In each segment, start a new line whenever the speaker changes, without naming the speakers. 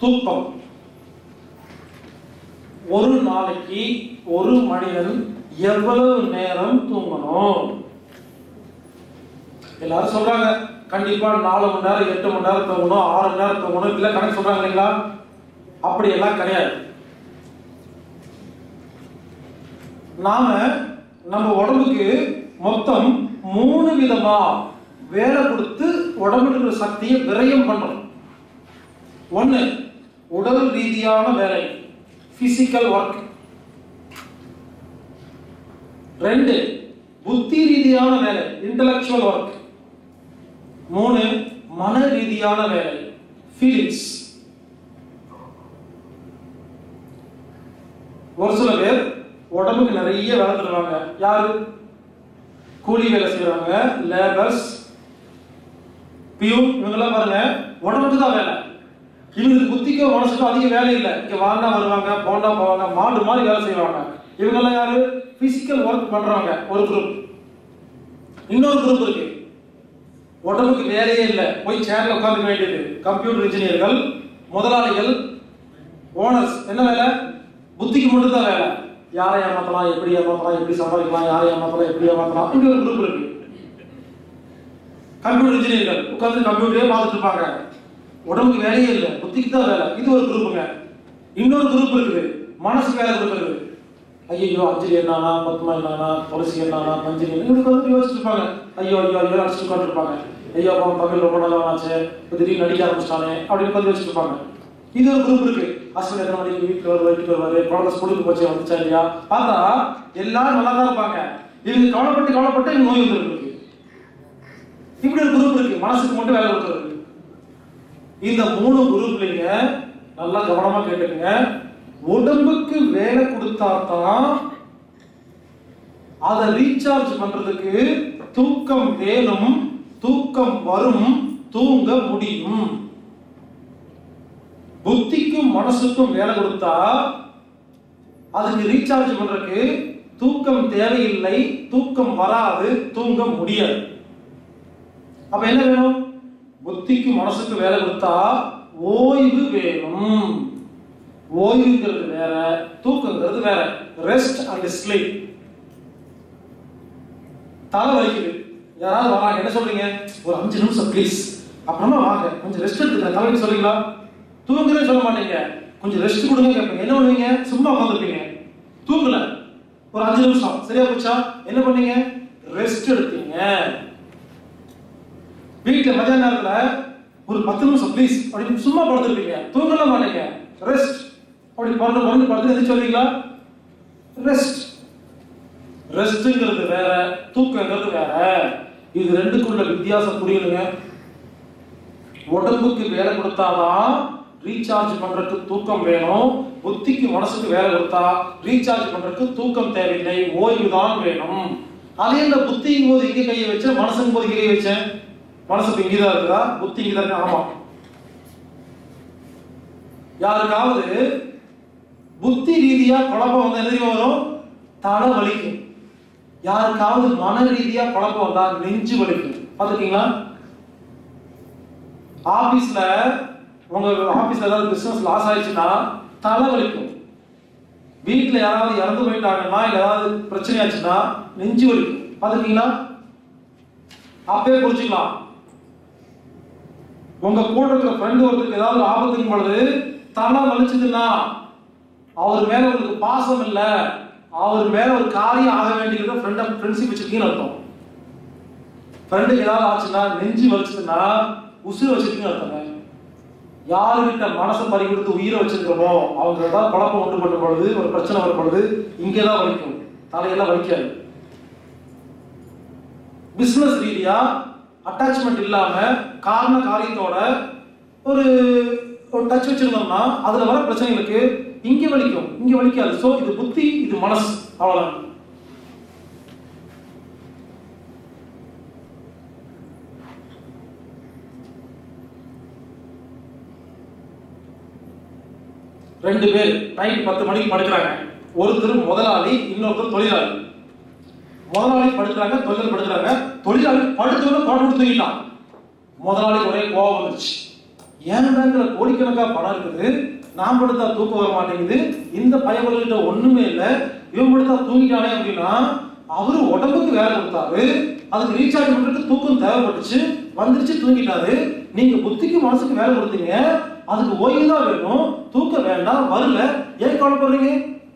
தூக்கம் ஒரு நாளைக்கு ஒரு மனிதன் எவ்வளவு நேரம் தூங்கணும் எல்லாரும் சொல்றாங்க கண்டிப்பா நாலு மணி நேரம் எட்டு மணி நேரம் தூங்கணும் ஆறு மணி நேரம் தூங்கணும் இல்ல கணக்கு சொல்றாங்க இல்லைங்களா அப்படி எல்லாம் கிடையாது நாம நம்ம உடம்புக்கு மொத்தம் மூணு விதமா வேலை கொடுத்து உடம்புல இருக்கிற சக்தியை விரயம் பண்றோம் ஒண்ணு உடல் ரீதியான வேலை பிசிக்கல் ஒர்க் ரெண்டு புத்தி ரீதியான வேலை இன்டலெக்சுவல் ஒர்க் மூணு மன ரீதியான வேலை ஃபீலிங்ஸ் ஒரு சில பேர் உடம்புக்கு நிறைய வேலை தருவாங்க யாரு கூலி வேலை செய்யறவங்க லேபர்ஸ் பியூன் இவங்கெல்லாம் பாருங்க உடம்புக்கு தான் வேலை இவங்களுக்கு புத்திக்கோ மனசுக்கோ அதிக வேலை இல்லை இங்க வாழ்ந்தா வருவாங்க போண்டா போவாங்க மாடு மாதிரி வேலை செய்வாங்க இவங்கெல்லாம் யாரு பிசிக்கல் ஒர்க் பண்றவங்க ஒரு குரூப் இன்னொரு குரூப் இருக்கு உடம்புக்கு வேலையே இல்லை போய் சேர்ல உட்காந்துக்க வேண்டியது கம்ப்யூட்டர் இன்ஜினியர்கள் முதலாளிகள் ஓனர்ஸ் என்ன வேலை புத்திக்கு மட்டும் தான் வேலை யாரை ஏமாத்தலாம் எப்படி ஏமாத்தலாம் எப்படி சம்பாதிக்கலாம் யாரை ஏமாத்தலாம் எப்படி ஏமாத்தலாம் இப்படி ஒரு குரூப் இருக்கு கம்ப்யூட்டர் இன்ஜினியர்கள் உட்கார்ந்து கம்ப்யூட்டரே பார்த்துட்டு இருப்பாங்க உடம்புக்கு வேலையே இல்லை புத்திக்கு தான் வேலை இது ஒரு குரூப்புங்க இன்னொரு குரூப் இருக்குது மனசு வேலை கொடுக்குறது ஐயோ அஞ்சலி என்னானா பத்மா என்னானா துளசி என்னானா மஞ்சள் என்ன இவங்க வந்து யோசிச்சுட்டு இருப்பாங்க ஐயோ ஐயோ ஐயோ அடிச்சுட்டு உட்காந்துருப்பாங்க ஐயோ அப்பா தமிழ் ரொம்ப நல்லா ஆச்சு இப்போ திடீர்னு நடிக்க ஆரம்பிச்சிட்டானே அப்படின்னு உட்காந்து யோசிச்சுட்டு இருப்பாங்க இது ஒரு குரூப் இருக்கு ஹஸ்பண்ட் எத்தனை மணிக்கு வீட்டுக்கு வருவார் வீட்டுக்கு வருவாரு குழந்தை ஸ்கூலுக்கு போச்சு வந்துச்சா இல்லையா பார்த்தா எல்லாரும் நல்லா தான் இருப்பாங்க இவங்க கவலைப்பட்டு கவலைப்பட்டு இவங்க நோய் வந்துருக்கு இப்படி ஒரு குரூப் இருக்கு மனசுக்கு மட்டும் வேலை கொடுக்குறது இந்த மூணு குரூப்லீங்க நல்லா கவனமா கேட்டுக்கங்க உடம்புக்கு வேலை கொடுத்தா தான் அதை ரீசார்ஜ் பண்றதுக்கு தூக்கம் வேணும் தூக்கம் வரும் தூங்க முடியும் புத்திக்கும் மனசுக்கும் வேலை கொடுத்தா அதுக்கு ரீசார்ஜ் பண்றதுக்கு தூக்கம் தேவையில்லை தூக்கம் வராது தூங்க முடியாது அப்ப என்ன வேணும் புத்திக்கு மனசுக்கு வேலை கொடுத்தா ஓய்வு வேணும் ஓய்வுங்கிறது வேற தூக்கங்கிறது வேற ரெஸ்ட் அண்ட் ஸ்லீப் தலை வலிக்குது யாராவது வராங்க என்ன சொல்றீங்க ஒரு அஞ்சு நிமிஷம் ப்ளீஸ் அப்புறமா வாங்க கொஞ்சம் ரெஸ்ட் எடுத்துக்க தலைவலி சொல்றீங்களா தூங்குறே சொல்ல மாட்டீங்க கொஞ்சம் ரெஸ்ட் கொடுங்க கேட்பீங்க என்ன பண்ணுவீங்க சும்மா உட்காந்துருப்பீங்க தூங்கல ஒரு அஞ்சு நிமிஷம் சரியா போச்சா என்ன பண்ணீங்க ரெஸ்ட் எடுத்தீங்க வீட்டுல மத்தியான நேரத்துல ஒரு பத்து நிமிஷம் ப்ளீஸ் அப்படின்னு சும்மா படுத்துருப்பீங்க தூங்கல மாட்டீங்க ரெஸ்ட் அப்படி பறந்து பறந்து படுத்து எது சொல்றீங்களா ரெஸ்ட் ரெஸ்ட்ங்கிறது வேற தூக்கங்கிறது வேற இது ரெண்டுக்குள்ள வித்தியாசம் புரியணுங்க உடம்புக்கு வேலை கொடுத்தாதான் ரீசார்ஜ் பண்றதுக்கு தூக்கம் வேணும் புத்திக்கு மனசுக்கு வேலை கொடுத்தா ரீசார்ஜ் பண்றதுக்கு தூக்கம் தேவையில்லை ஓய்வு தான் வேணும் அதே இந்த புத்தியும் போது இங்க கையை வச்சேன் மனசுக்கும் போது இங்க கையை வச்சேன் மனசுக்கு இங்கதான் இருக்குதா புத்தி இங்கதான் இருக்கா ஆமா யாருக்காவது புத்தி ரீதியா குழப்பம் வந்து என்ன தெரியுமா வரும் தலை வலிக்கும் யாருக்காவது மன ரீதியா குழப்பம் வந்தா நெஞ்சு வலிக்கும் பாத்துருக்கீங்களா ஆபீஸ்ல உங்க ஆபீஸ்ல ஏதாவது பிசினஸ் லாஸ் ஆயிடுச்சுன்னா தலை வலிக்கும் வீட்டுல யாராவது இறந்து போயிட்டாங்கன்னா இல்ல ஏதாவது பிரச்சனை ஆச்சுன்னா நெஞ்சு வலிக்கும் பாத்துருக்கீங்களா அப்பவே புரிஞ்சுக்கலாம் உங்க கூட இருக்கிற ஃப்ரெண்டு ஒருத்தருக்கு ஏதாவது ஒரு ஆபத்துக்கும் பொழுது தலை வலிச்சதுன்னா அவர் மேல உங்களுக்கு பாசம் இல்ல அவர் மேல ஒரு காரியம் ஆக வேண்டியது ஃப்ரெண்ட் ஃப்ரெண்ட்ஷிப் வச்சிருக்கீங்கன்னு அர்த்தம் ஃப்ரெண்டுக்கு ஏதாவது ஆச்சுன்னா நெஞ்சு வலிச்சதுன்னா உசுறு வச்சிருக்கீங்கன்னு அர்த்தங்க யாருக்கிட்ட மனசை பறி கொடுத்து உயிரை வச்சிருக்கிறோமோ அவங்க ஏதாவது குழப்பம் உண்டு பண்ணும் பொழுது ஒரு பிரச்சனை வரும் பொழுது இங்கதான் வலிக்கும் தலையெல்லாம் வலிக்காது பிசினஸ் ரீதியா அட்டாச்மெண்ட் இல்லாம காரண காரியத்தோட ஒரு ஒரு டச் வச்சிருந்தோம்னா அதுல வர பிரச்சனைகளுக்கு இங்க வலிக்கும் இங்க வலிக்காது சோ இது புத்தி இது மனசு அவ்வளவுதான் ரெண்டு பேர் நைட் பத்து மணிக்கு படுக்கிறாங்க ஒருத்தர் முதலாளி இன்னொருத்தர் தொழிலாளி முதலாளி படுக்கிறாங்க தொழிலாளி படுக்கிறாங்க தொழிலாளி படுத்தவங்க போட்டு கொடுத்து தூங்கிட்டான் முதலாளி ஒரே கோவம் வந்துருச்சு என் பேங்க்ல கோடிக்கணக்கா பணம் இருக்குது நான் படுத்தா தூக்கம் வர மாட்டேங்குது இந்த பயவர்கிட்ட ஒண்ணுமே இல்லை இவன் படுத்தா தூங்கிட்டானே அப்படின்னா அவரு உடம்புக்கு வேலை கொடுத்தாரு அதுக்கு ரீசார்ஜ் பண்றதுக்கு தூக்கம் தேவைப்பட்டுச்சு வந்துருச்சு தூங்கிட்டாரு நீங்க புத்திக்கு மனசுக்கு வேலை கொடுத்தீங்க அதுக்கு ஓய்வு தான் வேணும் தூக்கம் வேண்டாம் வரல ஏன் கவலைப்படுறீங்க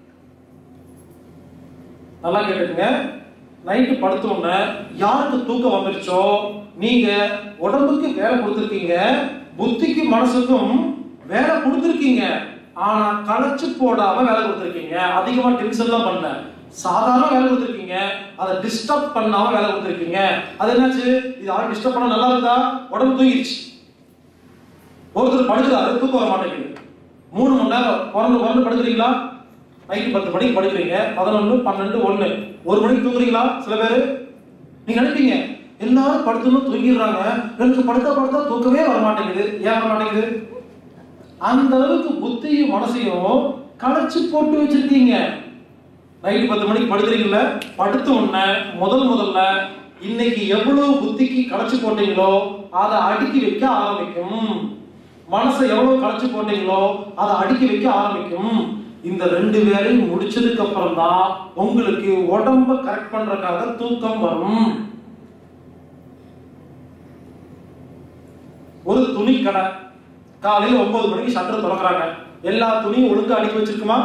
நல்லா கேட்டுக்கங்க நைட்டு படுத்த உடனே யாருக்கு தூக்கம் வந்துருச்சோ நீங்க உடம்புக்கு வேலை கொடுத்துருக்கீங்க புத்திக்கு மனசுக்கும் வேலை கொடுத்துருக்கீங்க ஆனா களைச்சு போடாம வேலை கொடுத்துருக்கீங்க அதிகமா டென்ஷன்லாம் பண்ணல சாதாரண வேலை கொடுத்துருக்கீங்க அதை டிஸ்டர்ப் பண்ணாம வேலை கொடுத்துருக்கீங்க அது என்னாச்சு இது யாரும் டிஸ்டர்ப் பண்ண நல்லா இருந்தா உடம்பு தூங்கிடுச்சு ஒருத்தர் படுக்கிறாரு தூக்கம் வர மாட்டேங்குது மூணு மணி நேரம் பிறந்து பிறந்து படுக்கிறீங்களா நைட்டு பத்து மணிக்கு படுக்கிறீங்க பதினொன்று பன்னெண்டு ஒன்று ஒரு மணிக்கு தூங்குறீங்களா சில பேர் நீங்க நினைப்பீங்க எல்லாரும் படுத்தணும் தூங்கிடுறாங்க எனக்கு படுத்தா படுத்தா தூக்கமே வர மாட்டேங்குது ஏன் வர மாட்டேங்குது அந்த அளவுக்கு புத்தியும் மனசையும் களைச்சு போட்டு வச்சிருக்கீங்க நைட்டு பத்து மணிக்கு படுக்கிறீங்கல்ல படுத்த உடனே முதல் முதல்ல இன்னைக்கு எவ்வளவு புத்திக்கு களைச்சு போட்டீங்களோ அதை அடுக்கி வைக்க ஆரம்பிக்கும் மனசை எவ்வளவு களைச்சு போட்டீங்களோ அதை அடுக்கி வைக்க ஆரம்பிக்கும் இந்த ரெண்டு வேலையும் முடிச்சதுக்கு அப்புறம் தான் உங்களுக்கு உடம்ப கரெக்ட் பண்றதுக்காக தூக்கம் வரும் ஒரு துணி கடை காலையில ஒன்பது மணிக்கு ஷட்டர் திறக்கிறாங்க எல்லா துணியும் ஒழுங்கா அடுக்கி வச்சிருக்குமா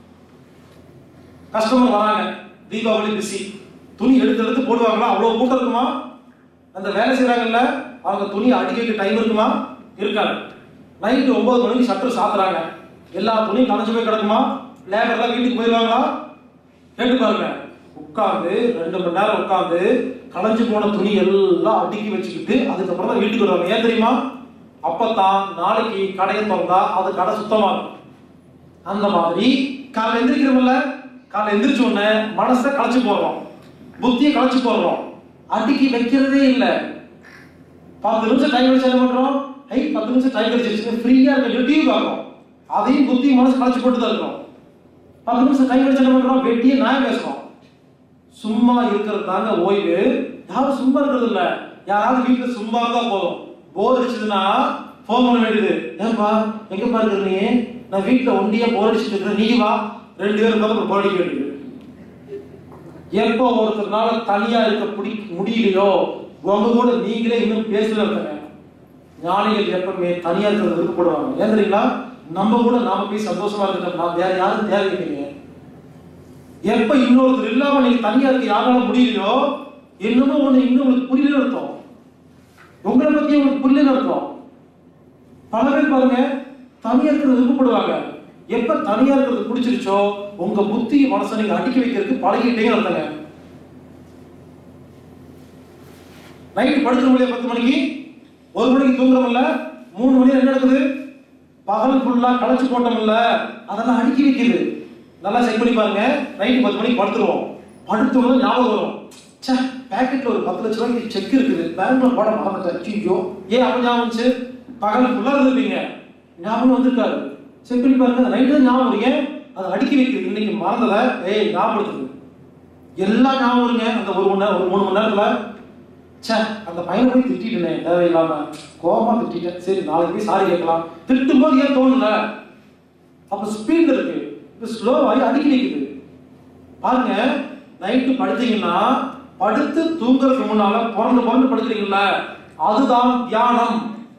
கஸ்டமர் வராங்க தீபாவளி பிஸி துணி எடுத்து எடுத்து போடுவாங்களா அவ்வளவு கூட்டம் இருக்குமா அந்த வேலை செய்றாங்கல்ல அவங்க துணி அடிக்க டைம் இருக்குமா இருக்காது நைட்டு ஒன்பது மணிக்கு ஷட்டர் சாத்துறாங்க எல்லா துணியும் கலைஞ்சு போய் கிடக்குமா லேபர்லாம் வீட்டுக்கு போயிடுவாங்களா கேட்டு பாருங்க உட்கார்ந்து ரெண்டு மணி நேரம் உட்கார்ந்து கலைஞ்சு போன துணி எல்லாம் அடுக்கி வச்சுக்கிட்டு அதுக்கப்புறம் தான் வீட்டுக்கு வருவாங்க ஏன் தெரியுமா அப்பதான் நாளைக்கு கடையை திறந்தா அது கடை சுத்தமா இருக்கும் அந்த மாதிரி காலை எந்திரிக்கிறோம்ல காலை எந்திரிச்ச உடனே மனசை களைச்சு போடுறோம் புத்தியை களைச்சு போடுறோம் அடுக்கி வைக்கிறதே இல்லை பத்து நிமிஷம் டைம் கழிச்சு என்ன பண்றோம் ஐ பத்து நிமிஷம் டைம் கழிச்சு ஃப்ரீயா இருக்க டிவி பார்க்கறோம் அதையும் புத்தி மனசு களைச்சு போட்டு தான் இருக்கோம் பத்து நிமிஷம் டைம் கழிச்சு என்ன பண்றோம் வெட்டியே நான் பேசுறோம் சும்மா இருக்கிறது தாங்க ஓய்வு யாரும் சும்மா இருக்கிறது இல்ல யாராவது வீட்டுல சும்மா இருந்தா போதும் போர் அடிச்சதுன்னா ஃபோன் பண்ண வேண்டியது ஏன்பா எங்கப்பா இருக்கிற நீ நான் வீட்டுல ஒண்டியா போர் அடிச்சுட்டு இருக்கிறேன் நீ வா ரெண்டு பேரும் உட்காந்து போர் அடிக்க வேண்டியது எப்போ ஒருத்தர்னால தனியா இருக்க பிடி முடியலையோ உங்க கூட நீங்களே இன்னும் பேசல இருக்காங்க ஞானிகள் எப்பவுமே தனியா இருக்கிறது விருப்பப்படுவாங்க ஏன் தெரியுங்களா நம்ம கூட நாம போய் சந்தோஷமா இருக்கோம் நான் வேற யாரும் தேவையில்லைங்க எப்ப இன்னொருத்தர் இல்லாம நீங்க தனியா இருக்க யாரால முடியலையோ என்னமோ ஒண்ணு இன்னும் உங்களுக்கு புரியல அர்த்தம் உங்களை பத்தி உங்களுக்கு புரியல அர்த்தம் பல பேர் பாருங்க தனியா இருக்கிறது விருப்பப்படுவாங்க எப்ப தனியா இருக்கிறது பிடிச்சிருச்சோ உங்க புத்தி மனசை நீங்க அடுக்கி வைக்கிறதுக்கு பழகிட்டே அர்த்தங்க நைட்டு படுக்கிறோம் இல்லையா பத்து மணிக்கு ஒரு மணிக்கு தூங்குறோம்ல மூணு மணி என்ன நடக்குது பகல் ஃபுல்லா களைச்சு போட்டோம்ல அதெல்லாம் அடுக்கி வைக்குது நல்லா செக் பண்ணி பாருங்க நைட்டு பத்து மணிக்கு படுத்துருவோம் படுத்த உடனே ஞாபகம் வரும் ச்சே பேக்கெட்ல ஒரு பத்து லட்ச ரூபாய்க்கு செக் இருக்குது பேங்க்ல போட மறந்துட்டேன் ஐயோ ஏன் அவன் ஞாபகம் வந்துச்சு பகல் ஃபுல்லா இருந்திருப்பீங்க ஞாபகம் வந்திருக்காரு செக் பண்ணி பாருங்க நைட்டு தான் ஞாபகம் வரீங்க அதை அடுக்கி வைக்குது இன்னைக்கு மறந்தத ஏய் ஞாபகப்படுத்துது எல்லாம் ஞாபகம் வருங்க அந்த ஒரு மணி நேரம் ஒரு மூணு மணி நேரத்துல ச்சே அந்த பையனை போய் திட்டிட்டேனே தேவையில்லாம கோபமா திட்டிட்டேன் சரி நாளைக்கு போய் சாரி கேட்கலாம் திட்டும் போது ஏன் தோணல அப்ப ஸ்பீட் இருக்கு இது ஸ்லோவாகி அடுக்கி வைக்குது பாருங்க நைட்டு படுத்தீங்கன்னா படுத்து தூங்குறதுக்கு முன்னால பிறந்து பிறந்து படுக்கிறீங்கல்ல அதுதான் தியானம்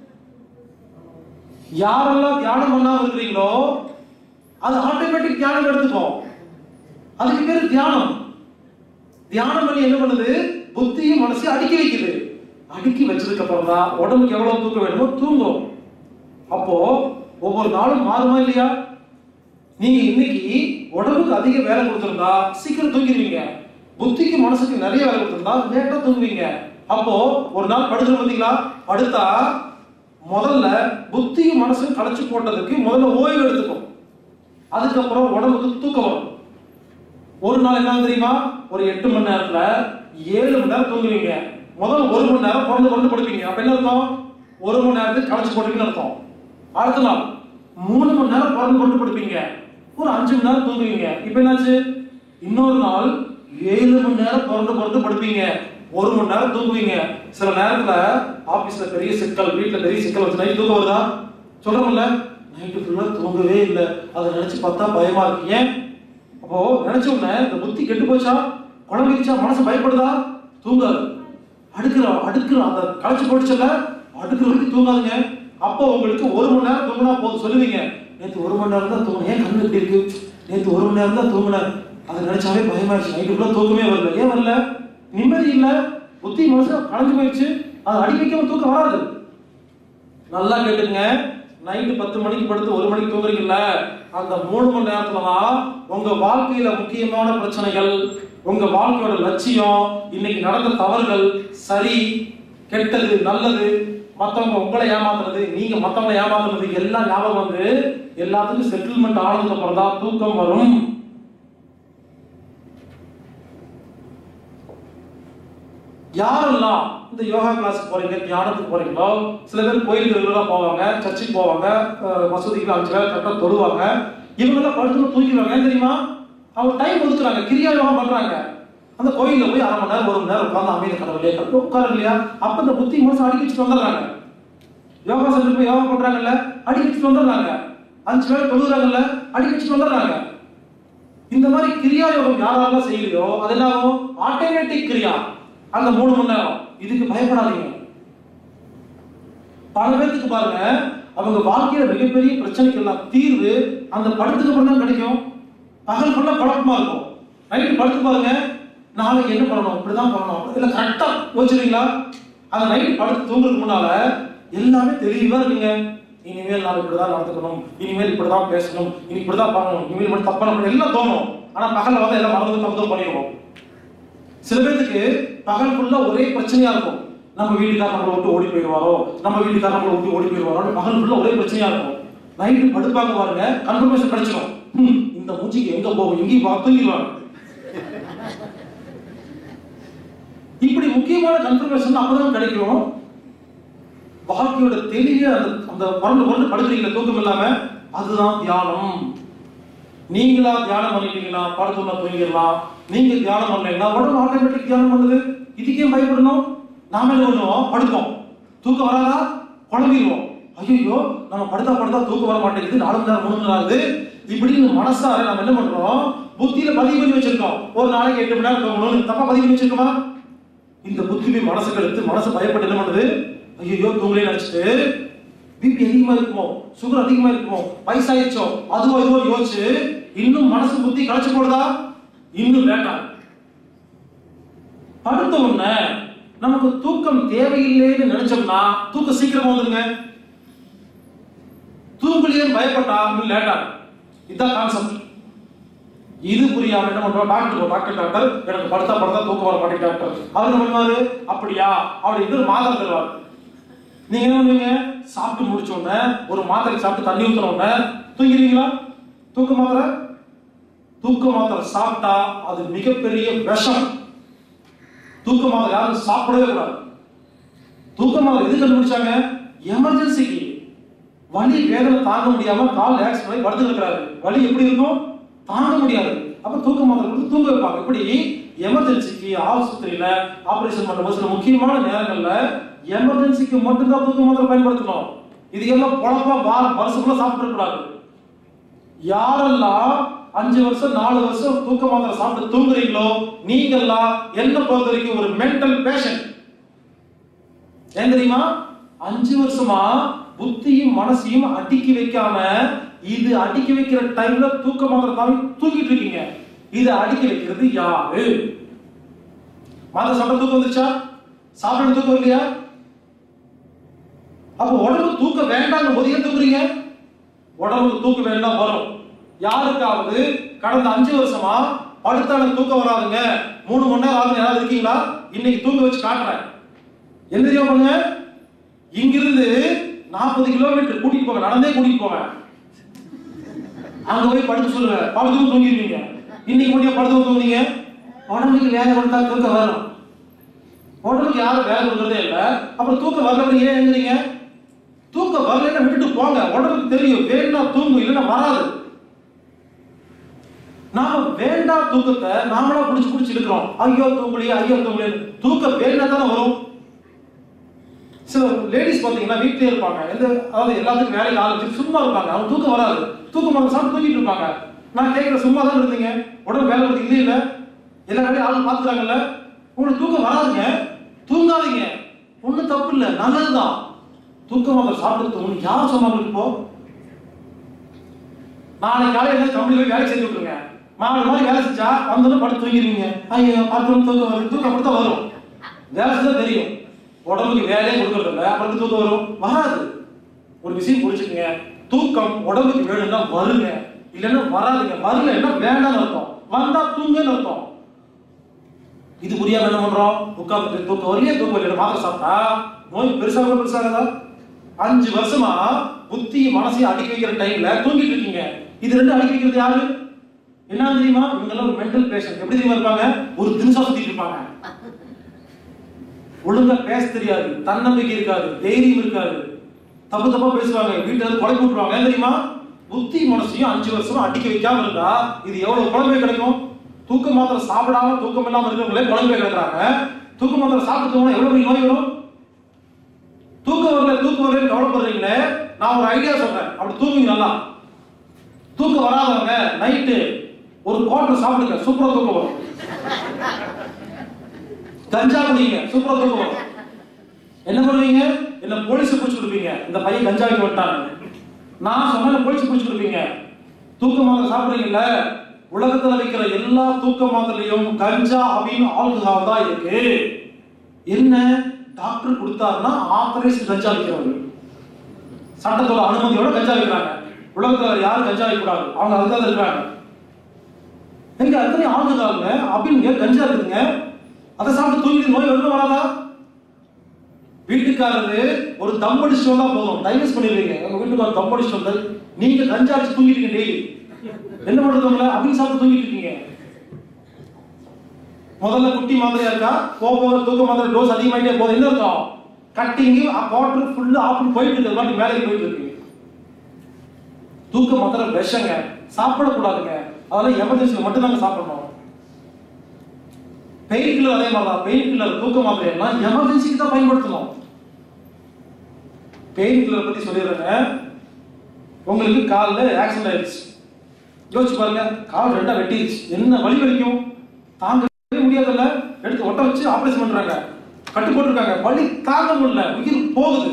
யாரெல்லாம் தியானம் பண்ணாம இருக்கிறீங்களோ அது ஆட்டோமேட்டிக் தியானம் எடுத்துக்கும் அதுக்கு பேரு தியானம் தியானம் பண்ணி என்ன பண்ணுது புத்தியும் மனசையும் அடுக்கி வைக்குது அடுக்கி வச்சதுக்கு அப்புறம் தான் உடம்புக்கு எவ்வளவு தூக்கம் வேணுமோ தூங்கும் அப்போ ஒவ்வொரு நாளும் மாறுமா இல்லையா நீங்க இன்னைக்கு உடம்புக்கு அதிக வேலை கொடுத்திருந்தா சீக்கிரம் தூங்கிடுவீங்க புத்திக்கு மனசுக்கு நிறைய வேலை கொடுத்திருந்தா லேட்டா தூங்குவீங்க அப்போ ஒரு நாள் படுக்கிற பார்த்தீங்களா படுத்தா முதல்ல புத்தியும் மனசும் களைச்சு போட்டதுக்கு முதல்ல ஓய்வு எடுத்துக்கும் அதுக்கப்புறம் உடம்புக்கு தூக்கம் வரும் ஒரு நாள் என்ன தெரியுமா ஒரு எட்டு மணி நேரத்துல ஏழு மணி நேரம் தூங்குவீங்க முதல் ஒரு மணி நேரம் பிறந்து பிறந்து படுப்பீங்க அப்ப என்ன அர்த்தம் ஒரு மணி நேரத்துக்கு களைச்சு போட்டீங்கன்னு அர்த்தம் அடுத்த நாள் மூணு மணி நேரம் பிறந்து பிறந்து படுப்பீங்க ஒரு அஞ்சு மணி நேரம் தூங்குவீங்க இப்ப என்னாச்சு இன்னொரு நாள் ஏழு மணி நேரம் பிறந்து பிறந்து படுப்பீங்க ஒரு மணி நேரம் தூங்குவீங்க சில நேரத்துல ஆபீஸ்ல பெரிய சிக்கல் வீட்டுல பெரிய சிக்கல் வச்சு நைட் தூக்கம் வருதா சொல்றோம்ல நைட்டு ஃபுல்லா தூங்கவே இல்லை அதை நினைச்சு பார்த்தா பயமா இருக்கு ஏன் அப்போ நினைச்ச உடனே இந்த புத்தி கெட்டு போச்சா குழம்பிடுச்சா மனசு பயப்படுதா தூங்காது அடுக்கிற அடுக்கிற அந்த களைச்சு போட்டுச்சல அடுக்கிற வரைக்கும் தூங்காதுங்க அப்போ உங்களுக்கு ஒரு மணி நேரம் தூங்கினா போதும் சொல்லுவீங்க நேற்று ஒரு மணி நேரம் தான் தூங்கினேன் ஏன் கண்ணு இப்படி இருக்கு நேற்று ஒரு மணி நேரம் தான் தூங்கினேன் அதை நினைச்சாவே பயமாயிடுச்சு நைட்டு ஃபுல்லா தூக்கமே வரல ஏன் வரல நிம்மதி இல்லை புத்தி மனசு களைஞ்சு போயிடுச்சு அதை அடி வைக்காம தூக்கம் வராது நல்லா கேட்டுங்க நைட்டு பத்து மணிக்கு படுத்து ஒரு மணிக்கு தூங்குறீங்கல்ல அந்த மூணு மணி நேரத்துல தான் உங்க வாழ்க்கையில முக்கியமான பிரச்சனைகள் உங்க வாழ்க்கையோட லட்சியம் இன்னைக்கு நடந்த தவறுகள் சரி கெட்டது நல்லது மத்தவங்க உங்களை ஏமாத்துறது நீங்க மத்தவங்களை ஏமாத்துறது எல்லாம் ஞாபகம் வந்து எல்லாத்துக்கும் செட்டில்மெண்ட் ஆனதுக்கு அப்புறம் தான் தூக்கம் வரும் யாரெல்லாம் இந்த யோகா கிளாஸ் போறீங்க தியானத்துக்கு போறீங்களோ சில பேர் கோயிலுக்கு ரெகுலரா போவாங்க சர்ச்சுக்கு போவாங்க அஹ் மசூதிக்கு அஞ்சு வேலை கரெக்டாக தொழுவாங்க இவங்கெல்லாம் படுத்து தூக்கிடுவாங்க ஏன் தெரியுமா அவங்க டைம் ஒதுக்குறாங்க கிரியா யோகா பண்றாங்க அந்த கோயில்ல போய் அரை மணி நேரம் ஒரு மணி நேரம் உட்காந்து அமைதி கடவுளே கடவுளே உட்காரு இல்லையா அப்ப இந்த புத்தி மனசு அடிக்க வச்சுட்டு வந்துடுறாங்க யோகா சென்டர் போய் யோகா பண்றாங்கல்ல அடிக்க வச்சுட்டு வந்துடுறாங்க அஞ்சு வேலை தொழுகிறாங்கல்ல அடிக்க வச்சுட்டு வந்துடுறாங்க இந்த மாதிரி கிரியா யோகம் யாரெல்லாம் செய்யலையோ அது என்ன ஆகும் ஆட்டோமேட்டிக் கிரியா அந்த மூணு மணி நேரம் இதுக்கு பயப்படாதீங்க பல பேர்த்துக்கு பாருங்க அவங்க வாழ்க்கையில மிகப்பெரிய பிரச்சனைக்கெல்லாம் தீர்வு அந்த படத்துக்கு அப்புறம் தான் கிடைக்கும் பகல் ஃபுல்லா குழப்பமா இருக்கும் நைட்டு படுத்து பாருங்க நாளைக்கு என்ன பண்ணணும் இப்படிதான் பண்ணணும் இல்ல கரெக்டா யோசிச்சிருங்களா அந்த நைட்டு படுத்து தூங்குறதுக்கு முன்னால எல்லாமே தெளிவா இருக்குங்க இனிமேல் நான் இப்படிதான் நடந்துக்கணும் இனிமேல் இப்படிதான் பேசணும் இனி இப்படிதான் பண்ணணும் இனிமேல் இப்படி தப்பா பண்ணணும் எல்லாம் தோணும் ஆனா பகல்ல வந்து எல்லாம் மறந்து தப்பு பண்ணிடுவோம் சில பேருக்கு பகல் ஃபுல்லா ஒரே பிரச்சனையா இருக்கும் நம்ம வீட்டுக்கார நம்மளை விட்டு ஓடி போயிடுவாரோ நம்ம வீட்டுக்கார நம்மளை விட்டு ஓடி போயிடுவாரோ பகல் ஃபுல்லா ஒரே பிரச்சனையா இருக்கும் நைட்டு படுப்பாங்க பாருங்க கன்ஃபர்மேஷன் கிடைச்சிடும் ஹம், இந்த மூச்சிக்கு எங்க போகும் எங்கேயும் பா தூங்கிடுவாங்க இப்படி முக்கியமான கன்ஃபர்மேஷன் அப்பதான் கிடைக்கும் வாழ்க்கையோட தெளிவே அந்த அந்த புரண்டு புரண்டு படுக்கிறீங்களா தூக்கம் இல்லாம அதுதான் தியானம் நீங்களா தியானம் பண்ணிட்டீங்களா படுத்துனா தூங்கிடலாம் நீங்க தியானம் பண்ணலைன்னா உடம்பு ஆட்டோமேட்டிக் தியானம் பண்ணுது இதுக்கே பயப்படணும் நாம என்ன பண்ணுவோம் படுப்போம் தூக்கம் வராதா குழம்பிடுவோம் ஐயோ நம்ம படுத்தா படுத்தா தூக்கம் வர மாட்டேங்குது நாலு மணி நேரம் மூணு மணி நேரம் ஆகுது இப்படின்னு மனசார நம்ம என்ன பண்றோம் புத்தியில பதிவு பண்ணி வச்சிருக்கோம் ஒரு நாளைக்கு எட்டு மணி நேரம் தூங்கணும்னு தப்பா பதிவு பண்ணி வச்சிருக்கோமா இந்த புத்தி போய் மனசுக்கு எடுத்து மனசு பயப்பட்டு என்ன பண்ணுது ஐயோ தூங்கலே நினைச்சிட்டு பிபி அதிகமா இருக்குமோ சுகர் அதிகமா இருக்குமோ வயசாயிடுச்சோ அதுவோ இதுவோ யோசிச்சு இன்னும் மனசு புத்தி களைச்சு போடுதா இன்னும் வேண்டாம் படுத்த உடனே நமக்கு தூக்கம் தேவையில்லைன்னு நினைச்சோம்னா தூக்கம் சீக்கிரமா வந்துருங்க தூங்கலையே பயப்பட்டா இன்னும் லேட்டா இதுதான் கான்செப்ட் இது புரியாம என்ன பண்றோம் டாக்டர் போ, டாக்டர் டாக்டர் எனக்கு படுத்தா படுத்தா தூக்கம் வர மாட்டேங்குது டாக்டர் அவர் என்ன பண்ணுவாரு அப்படியா அவர் இன்னொரு மாத்திரை தருவார் நீங்க என்ன பண்ணுவீங்க சாப்பிட்டு முடிச்ச உடனே ஒரு மாத்திரை சாப்பிட்டு தண்ணி ஊத்துன உடனே தூங்கிடுவீங்களா தூக்க மாத்திரை தூக்க மாத்திரை சாப்பிட்டா அது மிகப்பெரிய விஷம் தூக்க மாத்திரை யாரும் சாப்பிடவே கூடாது தூக்க மாத்திரை எது கண்டுபிடிச்சாங்க எமர்ஜென்சிக்கு வலி வேதனை தாங்க முடியாம கால் ஆக்சிடென்ட் ஆகி படுத்து இருக்கிறாரு வலி எப்படி இருக்கும் தாங்க முடியாது அப்ப தூக்க மாத்திரை கொடுத்து தூங்க வைப்பாங்க இப்படி எமர்ஜென்சிக்கு ஆஸ்பத்திரியில ஆபரேஷன் பண்ணும்போது சில முக்கியமான நேரங்கள்ல எமர்ஜென்சிக்கு மட்டும்தான் தூக்க மாத்திரை பயன்படுத்தணும் இது எல்லாம் பொழப்பா வாரம் வருஷத்துல சாப்பிட்டு கூடாது யாரெல்லாம் அஞ்சு வருஷம் நாலு வருஷம் தூக்க மாத்திரை சாப்பிட்டு தூங்குறீங்களோ நீங்கெல்லாம் என்ன பொறுத்த வரைக்கும் ஒரு மென்டல் பேஷண்ட் ஏன் தெரியுமா அஞ்சு வருஷமா புத்தியும் மனசையும் அடிக்கி வைக்காம இது அடிக்கி வைக்கிற டைம்ல தூக்க மாத்திரை தாவி தூக்கிட்டு இருக்கீங்க இது அடிக்கி வைக்கிறது யாரு மாத்திரை சாப்பிட்ட தூக்கம் வந்துச்சா சாப்பிட தூக்கம் இல்லையா அப்ப உடம்பு தூக்க வேண்டாம் போது ஏன் தூக்குறீங்க உடம்புக்கு தூக்கம் வேண்டாம் வரும் யாருக்காவது கடந்த அஞ்சு வருஷமா படுத்தான தூக்கம் வராதுங்க மூணு மணி நேரம் ஆகுது யாராவது இருக்கீங்களா இன்னைக்கு தூங்க வச்சு காட்டுறேன் என்ன தெரியுமா பண்ணுங்க இங்கிருந்து நாற்பது கிலோமீட்டர் கூட்டிட்டு போங்க நடந்தே கூட்டிட்டு போங்க அங்க போய் படுத்து சொல்லுங்க படுத்து தூங்கிடுவீங்க இன்னைக்கு மட்டும் படுத்து தூங்குனீங்க உடம்புக்கு வேலை கொடுத்தா தூக்கம் வரும் உடம்புக்கு யாரும் வேலை கொடுக்கறதே இல்ல அப்புறம் தூக்கம் வரல ஏன் எழுந்துறீங்க தூக்கம் வரலைன்னா விட்டுட்டு போங்க உடம்புக்கு தெரியும் வேணா தூங்கும் இல்லைன்னா வராது நாம வேண்டா தூக்கத்தை நாமளா புடிச்சு புடிச்சு இருக்கிறோம் ஐயோ தூங்கலையே ஐயோ தூங்கலையே தூக்கம் வேணா தானே வரும் சில லேடிஸ் பார்த்தீங்கன்னா வீட்டிலே இருப்பாங்க எந்த அதாவது எல்லாத்துக்கும் வேலைக்கு ஆள் வச்சு சும்மா இருப்பாங்க அவங்க தூக்கம் வராது தூக்கம் வர சாப்பிட்டு தூங்கிட்டு இருப்பாங்க நான் கேட்குற சும்மா தான் இருந்தீங்க உடம்பு வேலை வந்து இல்லையே இல்லை எல்லா வேலையும் ஆள் பார்த்துக்கிறாங்கல்ல உங்களுக்கு தூக்கம் வராதுங்க தூங்காதீங்க ஒன்றும் தப்பு இல்லை நல்லதுதான் தூக்கம் மாத்திரை சாப்பிட்டு தூங்கணும் யார் சொன்னாங்க இப்போ நாளைக்கு காலையில எழுந்து கம்பெனி போய் வேலை செஞ்சு விட்டுருங்க மாலை மாதிரி வேலை செஞ்சா வந்தோன்னு படுத்து தூங்கிடுவீங்க ஐயோ பார்த்து தூக்கம் வரும் தூக்கம் அப்படி தான் வரும் வேலை செஞ்சா தெரியும் உடம்புக்கு வேலையே கொடுக்கறது இல்லை அப்புறம் தூக்கம் வரும் வராது ஒரு விஷயம் புரிச்சுக்கங்க தூக்கம் உடம்புக்கு வேணும்னா வருங்க இல்லைன்னா வராதுங்க வரலன்னா வேண்டாம்னு அர்த்தம் வந்தா தூங்கன்னு அர்த்தம் இது புரியாம என்ன பண்றோம் உட்கார்ந்துட்டு தூக்கம் வரலையே தூக்கம் வரலையே மாத்திரை சாப்பிட்டா நோய் பெருசாக பெருசாகதா அஞ்சு வருஷமா புத்தி மனசையும் அடக்கி வைக்கிற டைம்ல தூங்கிட்டு இருக்கீங்க இது ரெண்டு அடக்கி வைக்கிறது யாரு என்ன தெரியுமா இவங்கெல்லாம் ஒரு மென்டல் பேஷண்ட் எப்படி தெரியுமா இருப்பாங்க ஒரு தினசா சுத்திட்டு இருப்பாங்க ஒழுங்கா பேச தெரியாது தன்னம்பிக்கை இருக்காது தைரியம் இருக்காது தப்பு தப்பா பேசுவாங்க வீட்டுல இருந்து கொலை போட்டுருவாங்க ஏன் தெரியுமா புத்தி மனசையும் அஞ்சு வருஷமா அடிக்க வைக்காம இருந்தா இது எவ்வளவு குழம்பே கிடைக்கும் தூக்க மாத்திரை சாப்பிடாம தூக்கம் இல்லாம இருக்கிறவங்களே குழம்பே கிடக்குறாங்க தூக்க மாத்திரை சாப்பிட்டு எவ்வளவு பெரிய நோய் வரும் தூக்கம் வரல தூக்கம் வரல கவலைப்படுறீங்களே நான் ஒரு ஐடியா சொல்றேன் அப்படி தூங்குங்க நல்லா தூக்கம் வராதவங்க நைட்டு ஒரு குவார்டர் சாப்பிடுங்க சூப்பரா தூக்கம் வரும் கஞ்சா குடிங்க சூப்பரா தூக்கம் வரும் என்ன பண்ணுவீங்க என்ன போலீஸ் பிடிச்சு கொடுப்பீங்க இந்த பையன் கஞ்சா வைக்க விட்டாங்க நான் சொன்ன போலீஸ் பிடிச்சு கொடுப்பீங்க தூக்க மாத்திரை சாப்பிடுறீங்கல்ல உலகத்துல வைக்கிற எல்லா தூக்க மாத்திரையும் கஞ்சா அப்படின்னு ஆல்கஹால் தான் இருக்கு என்ன டாக்டர் கொடுத்தாருன்னா ஆத்தரைஸ் கஞ்சா வைக்கிறவங்க சட்டத்தோட அனுமதியோட கஞ்சா வைக்கிறாங்க உலகத்துல வேற யாரும் கஞ்சா வைக்கக்கூடாது அவங்க அதுக்காக இருக்காங்க எங்க அத்தனை ஆல்கஹாலுங்க அப்படின்னு கஞ்சா இருக்குதுங்க அதை சாப்பிட்டு தூங்கிட்டு நோய் வருமா வராதா வீட்டுக்காரரு ஒரு தம் அடிச்சுட்டு வந்தா போதும் டைவர்ஸ் பண்ணிடுவீங்க உங்க வீட்டுக்கு தம் அடிச்சுட்டு வந்து நீங்க கஞ்சா அடிச்சு தூங்கிட்டீங்க டெய்லி என்ன பண்றது உங்களை அப்படின்னு சாப்பிட்டு தூங்கிட்டு இருக்கீங்க முதல்ல குட்டி மாத்திரையா இருக்கா போக போக தூக்க மாத்திரை டோஸ் அதிகமாயிட்டே போகுது என்ன அர்த்தம் கட்டிங் வாட்டர் ஃபுல்லு ஆஃப் போயிட்டு இருக்கு மாதிரி வேலைக்கு போயிட்டு இருக்கு தூக்க மாத்திரை விஷங்க சாப்பிடக்கூடாதுங்க அதெல்லாம் எமர்ஜென்சியில் மட்டும் தாங்க சாப்பிடணும் பெயின் கில்லர் அதே மாதிரி தான் பெயின் கில்லர் தூக்க மாத்திரை எல்லாம் எமர்ஜென்சிக்கு தான் பயன்படுத்தணும் பெயின் கில்லர் பத்தி சொல்லிடுறேங்க உங்களுக்கு காலில் ஆக்சிடென்ட் ஆயிடுச்சு யோசிச்சு பாருங்க கால் ரெண்டா வெட்டிடுச்சு என்ன வலி வலிக்கும் தாங்கவே முடியாதுல்ல எடுத்து ஒட்ட வச்சு ஆபரேஷன் பண்றாங்க கட்டு போட்டிருக்காங்க வலி தாங்க முடியல உயிர் போகுது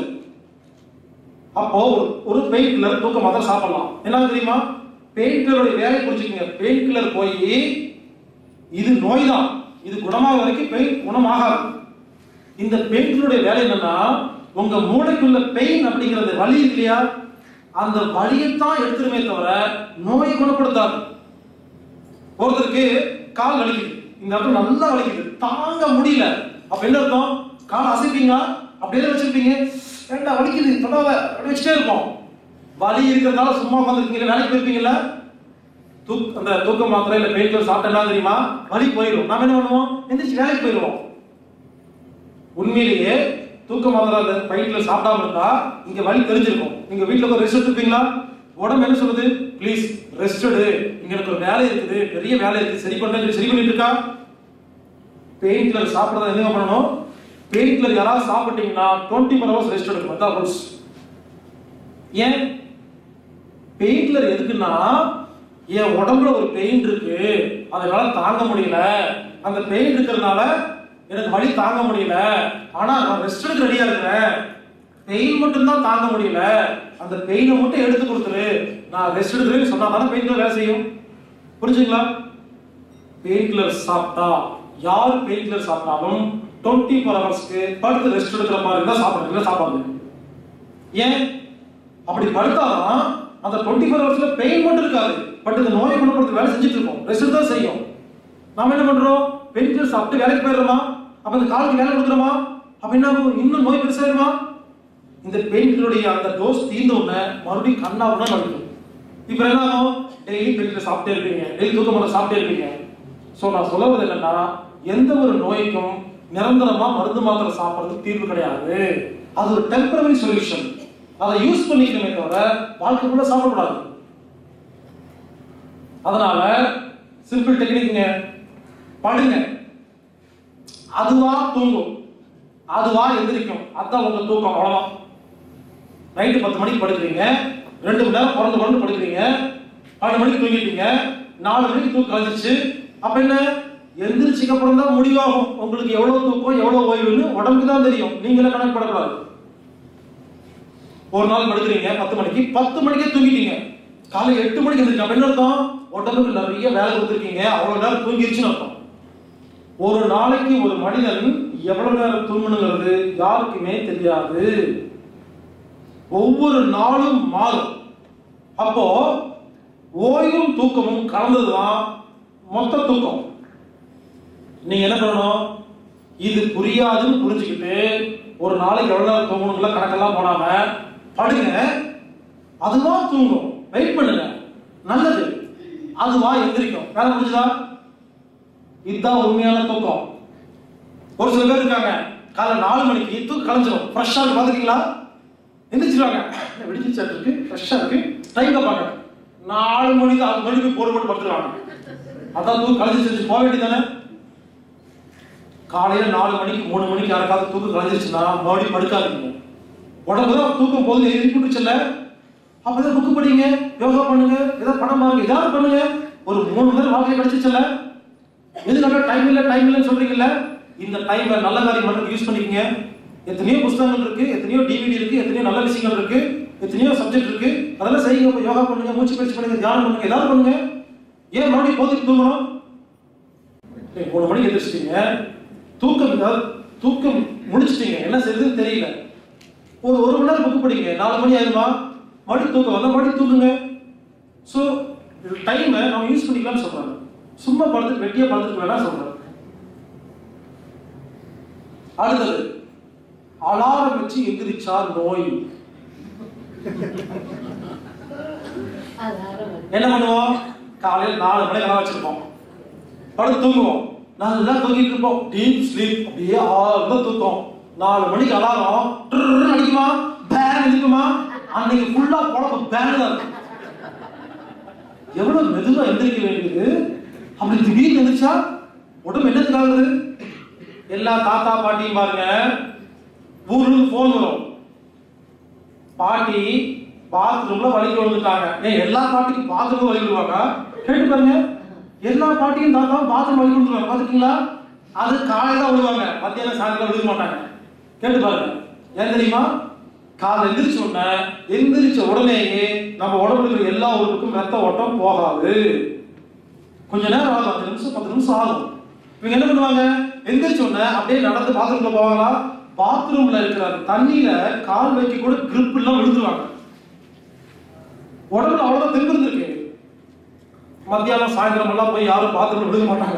அப்போ ஒரு ஒரு பெயின் கில்லர் தூக்க மாத்திரை சாப்பிடலாம் என்ன தெரியுமா பெயின் கில்லருடைய வேலை புரிஞ்சுக்கங்க பெயின் கில்லர் போய் இது நோய் தான் இது குணமாக வரைக்கும் பெயின் குணமாகாது இந்த பெயின்களுடைய வேலை என்னன்னா உங்க மூளைக்குள்ள பெயின் அப்படிங்கிறது வலி இருக்கு இல்லையா அந்த வலியைத்தான் எடுத்துருமே தவிர நோயை குணப்படுத்தாது ஒருத்தருக்கு கால் வலிக்குது இந்த இடத்துல நல்லா வலிக்குது தாங்க முடியல அப்ப என்ன அர்த்தம் கால் அசைப்பீங்க அப்படியே வச்சிருப்பீங்க ஏண்டா வலிக்குது தொடாத அப்படி வச்சுட்டே இருப்போம் வலி இருக்கிறதுனால சும்மா உட்காந்துருக்கீங்க வேலைக்கு போயிருப்பீங்கல்ல தூக் அந்த தூக்க மாத்திரை இல்ல பெயின் கில்லர் சாப்பிட்டா தெரியுமா வலி போயிடும் நாம என்ன பண்ணுவோம் எந்திரிச்சு வேலைக்கு போயிடுவோம் உண்மையிலேயே தூக்க மாத்திரை அந்த பெயின் கில்லர் சாப்பிடாம இருந்தா இங்க வலி தெரிஞ்சிருக்கும் நீங்க வீட்டுல போய் ரெஸ்ட் எடுத்துப்பீங்களா உடம்பு என்ன சொல்லுது ப்ளீஸ் ரெஸ்ட் எடு இங்க எனக்கு ஒரு வேலை இருக்குது பெரிய வேலை இருக்கு சரி பண்ண சரி பண்ணிட்டு இருக்கா பெயின் கில்லர் சாப்பிடுறத என்ன பண்ணணும் பெயின் கில்லர் யாராவது சாப்பிட்டீங்கன்னா டுவெண்ட்டி ஃபோர் ஹவர்ஸ் ரெஸ்ட் எடுக்கணும் அதான் ரூல்ஸ் ஏன் பெயின் கில்லர் எதுக்குன்னா என் உடம்புல ஒரு பெயின் இருக்கு அதனால தாங்க முடியல அந்த பெயின் இருக்கிறதுனால எனக்கு வலி தாங்க முடியல ஆனா நான் ரெஸ்ட் எடுக்க ரெடியா இருக்கிறேன் பெயின் மட்டும் தான் தாங்க முடியல அந்த பெயினை மட்டும் எடுத்து கொடுத்துரு நான் ரெஸ்ட் எடுக்கிறேன்னு சொன்னா தானே பெயின் கில்லர் வேலை செய்யும் புரிஞ்சுங்களா பெயின் கில்லர் சாப்பிட்டா யார் பெயின் கில்லர் சாப்பிட்டாலும் டுவெண்ட்டி ஃபோர் ஹவர்ஸ்க்கு படுத்து ரெஸ்ட் எடுக்கிற மாதிரி தான் சாப்பிடுறது இல்லை சாப்பாடு ஏன் அப்படி படுத்தாதான் அந்த டுவெண்ட்டி ஃபோர் ஹவர்ஸ்ல பெயின் மட்டும் இருக்காது பட் இந்த நோயை குணப்படுத்த வேலை செஞ்சுட்டு இருக்கோம் ரெஸ்ட் தான் செய்யும் நாம என்ன பண்றோம் பெயின் கில்லர் சாப்பிட்டு வேலைக்கு போயிடுறோமா அப்ப இந்த காலுக்கு வேலை கொடுக்குறோமா அப்ப என்ன ஆகும்? இன்னும் நோய் பெருசாயிருமா இந்த பெயின் கில்லருடைய அந்த டோஸ் தீர்ந்த உடனே மறுபடியும் கண்ணா உடனே நடக்கும் இப்போ என்ன ஆகும் டெய்லி பெயின் கில்லர் சாப்பிட்டே இருப்பீங்க டெய்லி தூக்க மருந்து சாப்பிட்டே இருப்பீங்க ஸோ நான் சொல்ல வரது என்னன்னா எந்த ஒரு நோய்க்கும் நிரந்தரமா மருந்து மாத்திரை சாப்பிட்றது தீர்வு கிடையாது அது ஒரு டெம்பரரி சொல்யூஷன் அதை யூஸ் பண்ணிக்கணுமே தவிர வாழ்க்கைக்குள்ள சாப்பிடக்கூடாது அதனால சிம்பிள் டெக்னிக்ங்க படுங்க அதுவா தூங்கும் அதுவா எந்திரிக்கும் அதான் உங்க தூக்கம் அவ்வளவுதான் நைட்டு பத்து மணிக்கு படுக்கிறீங்க ரெண்டு மணி நேரம் பிறந்து பிறந்து படுக்கிறீங்க பன்னெண்டு மணிக்கு தூங்கிட்டீங்க நாலு மணிக்கு தூக்கம் கழிச்சிச்சு அப்ப என்ன எந்திரிச்சுக்கு அப்புறம் தான் முடிவாகும் உங்களுக்கு எவ்வளவு தூக்கம் எவ்வளவு ஓய்வுன்னு உடம்புக்கு தான் தெரியும் நீங்களே கணக்கு படக்கூடாது ஒரு நாள் படுக்கிறீங்க பத்து மணிக்கு பத்து மணிக்கே தூங்கிட்டீங்க காலை எட்டு மணிக்கு எந்திரிச்சு அப்ப என்ன அர்த்தம் உடம்புக்கு நிறைய வேலை கொடுத்துருக்கீங்க அவ்வளவு நேரம் தூங்கிருச்சுன்னு அர்த்தம் ஒரு நாளைக்கு ஒரு மனிதன் எவ்வளவு நேரம் தூங்கணுங்கிறது யாருக்குமே தெரியாது ஒவ்வொரு நாளும் மாறும் அப்போ ஓய்வும் தூக்கமும் கலந்ததுதான் மொத்த தூக்கம் நீங்க என்ன பண்ணணும் இது புரியாதுன்னு புரிஞ்சுக்கிட்டு ஒரு நாளைக்கு எவ்வளவு நேரம் தூங்கணுங்களா கணக்கெல்லாம் போடாம படுங்க அதுவா தூங்கும் வெயிட் பண்ணுங்க நல்லது அதுவா எந்திரிக்கும் வேலை முடிஞ்சுதா இதுதான் உண்மையான தூக்கம் ஒரு சில பேர் இருக்காங்க காலை நாலு மணிக்கு தூக்கம் கலைஞ்சிரும் ஃப்ரெஷ்ஷாக பார்த்துருக்கீங்களா எந்திரிச்சிருவாங்க என்ன விடிஞ்சிச்சாட்டு இருக்கு ஃப்ரெஷ்ஷாக இருக்கு டைம் பார்ப்பாங்க நாலு மணிக்கு ஆறு மணிக்கு போர் போட்டு படுத்துருவாங்க அதான் தூக்கம் கலைஞ்சிருச்சு போக வேண்டியதானே காலையில நாலு மணிக்கு மூணு மணிக்கு யாருக்காவது தூக்கம் கலைஞ்சிருச்சுன்னா மறுபடியும் படுக்காதீங்க உடம்பு தான் தூக்கம் போது எழுப்பிட்டுச்சுல்ல அப்பதான் புக்கு படிங்க யோகா பண்ணுங்க ஏதாவது படம் பாருங்க ஏதாவது பண்ணுங்க ஒரு மூணு மணி நேரம் வாழ்க்கை கிடைச்சிச்சுல்ல எதுக்காக டைம் இல்லை டைம் இல்லைன்னு சொல்றீங்கல்ல இந்த டைமை நல்ல காரியம் மட்டும் யூஸ் பண்ணிக்கங்க எத்தனையோ புஸ்தகங்கள் இருக்கு எத்தனையோ டிவிடி இருக்கு எத்தனையோ நல்ல விஷயங்கள் இருக்கு எத்தனையோ சப்ஜெக்ட் இருக்கு அதெல்லாம் செய்யுங்க இப்ப யோகா பண்ணுங்க மூச்சு பயிற்சி பண்ணுங்க தியானம் பண்ணுங்க ஏதாவது பண்ணுங்க ஏன் மறுபடியும் போதுக்கு தூங்கணும் நீங்க மூணு மணிக்கு எதிர்ச்சிட்டீங்க தூக்கம் ஏதாவது தூக்கம் முடிச்சிட்டீங்க என்ன செய்யுதுன்னு தெரியல ஒரு ஒரு மணி நேரம் புக் படிங்க நாலு மணி ஆயிருமா மறுபடியும் தூக்கம் வந்தா மறுபடியும் தூங்குங்க ஸோ டைமை நம்ம யூஸ் பண்ணிக்கலாம்னு சொல்றாங்க சும்மா படுத்துட்டு வெட்டியா படுத்துட்டு வேணா சொல்றாங்க அடுத்தது அலாரம் வச்சு எந்திரிச்சா நோய் என்ன பண்ணுவோம் காலையில் நாலு மணிக்கு அலாரம் வச்சிருப்போம் படுத்து தூங்குவோம் நல்லா தூங்கிட்டு இருப்போம் டீப் ஸ்லீப் அப்படியே ஆழ்ந்த தூக்கம் நாலு மணிக்கு அலாரம் ட்ருன்னு அடிக்குமா பேன் இருக்குமா அன்னைக்கு ஃபுல்லா பொழப்பு பேன் தான் இருக்கும் எவ்வளவு மெதுவா எந்திரிக்க வேண்டியது அப்படி திடீர்னு எந்திரிச்சா உடம்பு என்னத்துக்கு ஆகுது எல்லா தாத்தா பாட்டியும் பாருங்க ஊர்ல போன் வரும் பாட்டி பாத்ரூம்ல வலிக்கு விழுந்துட்டாங்க ஏன் எல்லா பாட்டிக்கும் பாத்ரூம்ல வலி விழுவாங்க கேட்டு பாருங்க எல்லா பாட்டியும் தாத்தாவும் பாத்ரூம் வலி விழுந்துருவாங்க பாத்துக்கீங்களா அது காலையில விழுவாங்க மத்தியானம் சாயங்காலம் விழுக மாட்டாங்க கேட்டு பாருங்க ஏன் தெரியுமா காலை எந்திரிச்ச உடனே எந்திரிச்ச உடனேயே நம்ம உடம்புல இருக்கிற எல்லா உறுப்புக்கும் ரத்த ஓட்டம் போகாது கொஞ்ச நேரம் ஆகும் அஞ்சு நிமிஷம் பத்து நிமிஷம் ஆகும் இவங்க என்ன பண்ணுவாங்க எந்திரிச்ச உடனே அப்படியே நடந்து பாத்ரூம்ல போவாங்களா பாத்ரூம்ல இருக்கிற அந்த தண்ணியில கால் வைக்க கூட கிரிப் எல்லாம் விழுந்துருவாங்க உடம்புல அவ்வளவுதான் தெம்பு இருந்திருக்கு மத்தியானம் சாயந்தரம் எல்லாம் போய் யாரும் பாத்ரூம்ல விழுக மாட்டாங்க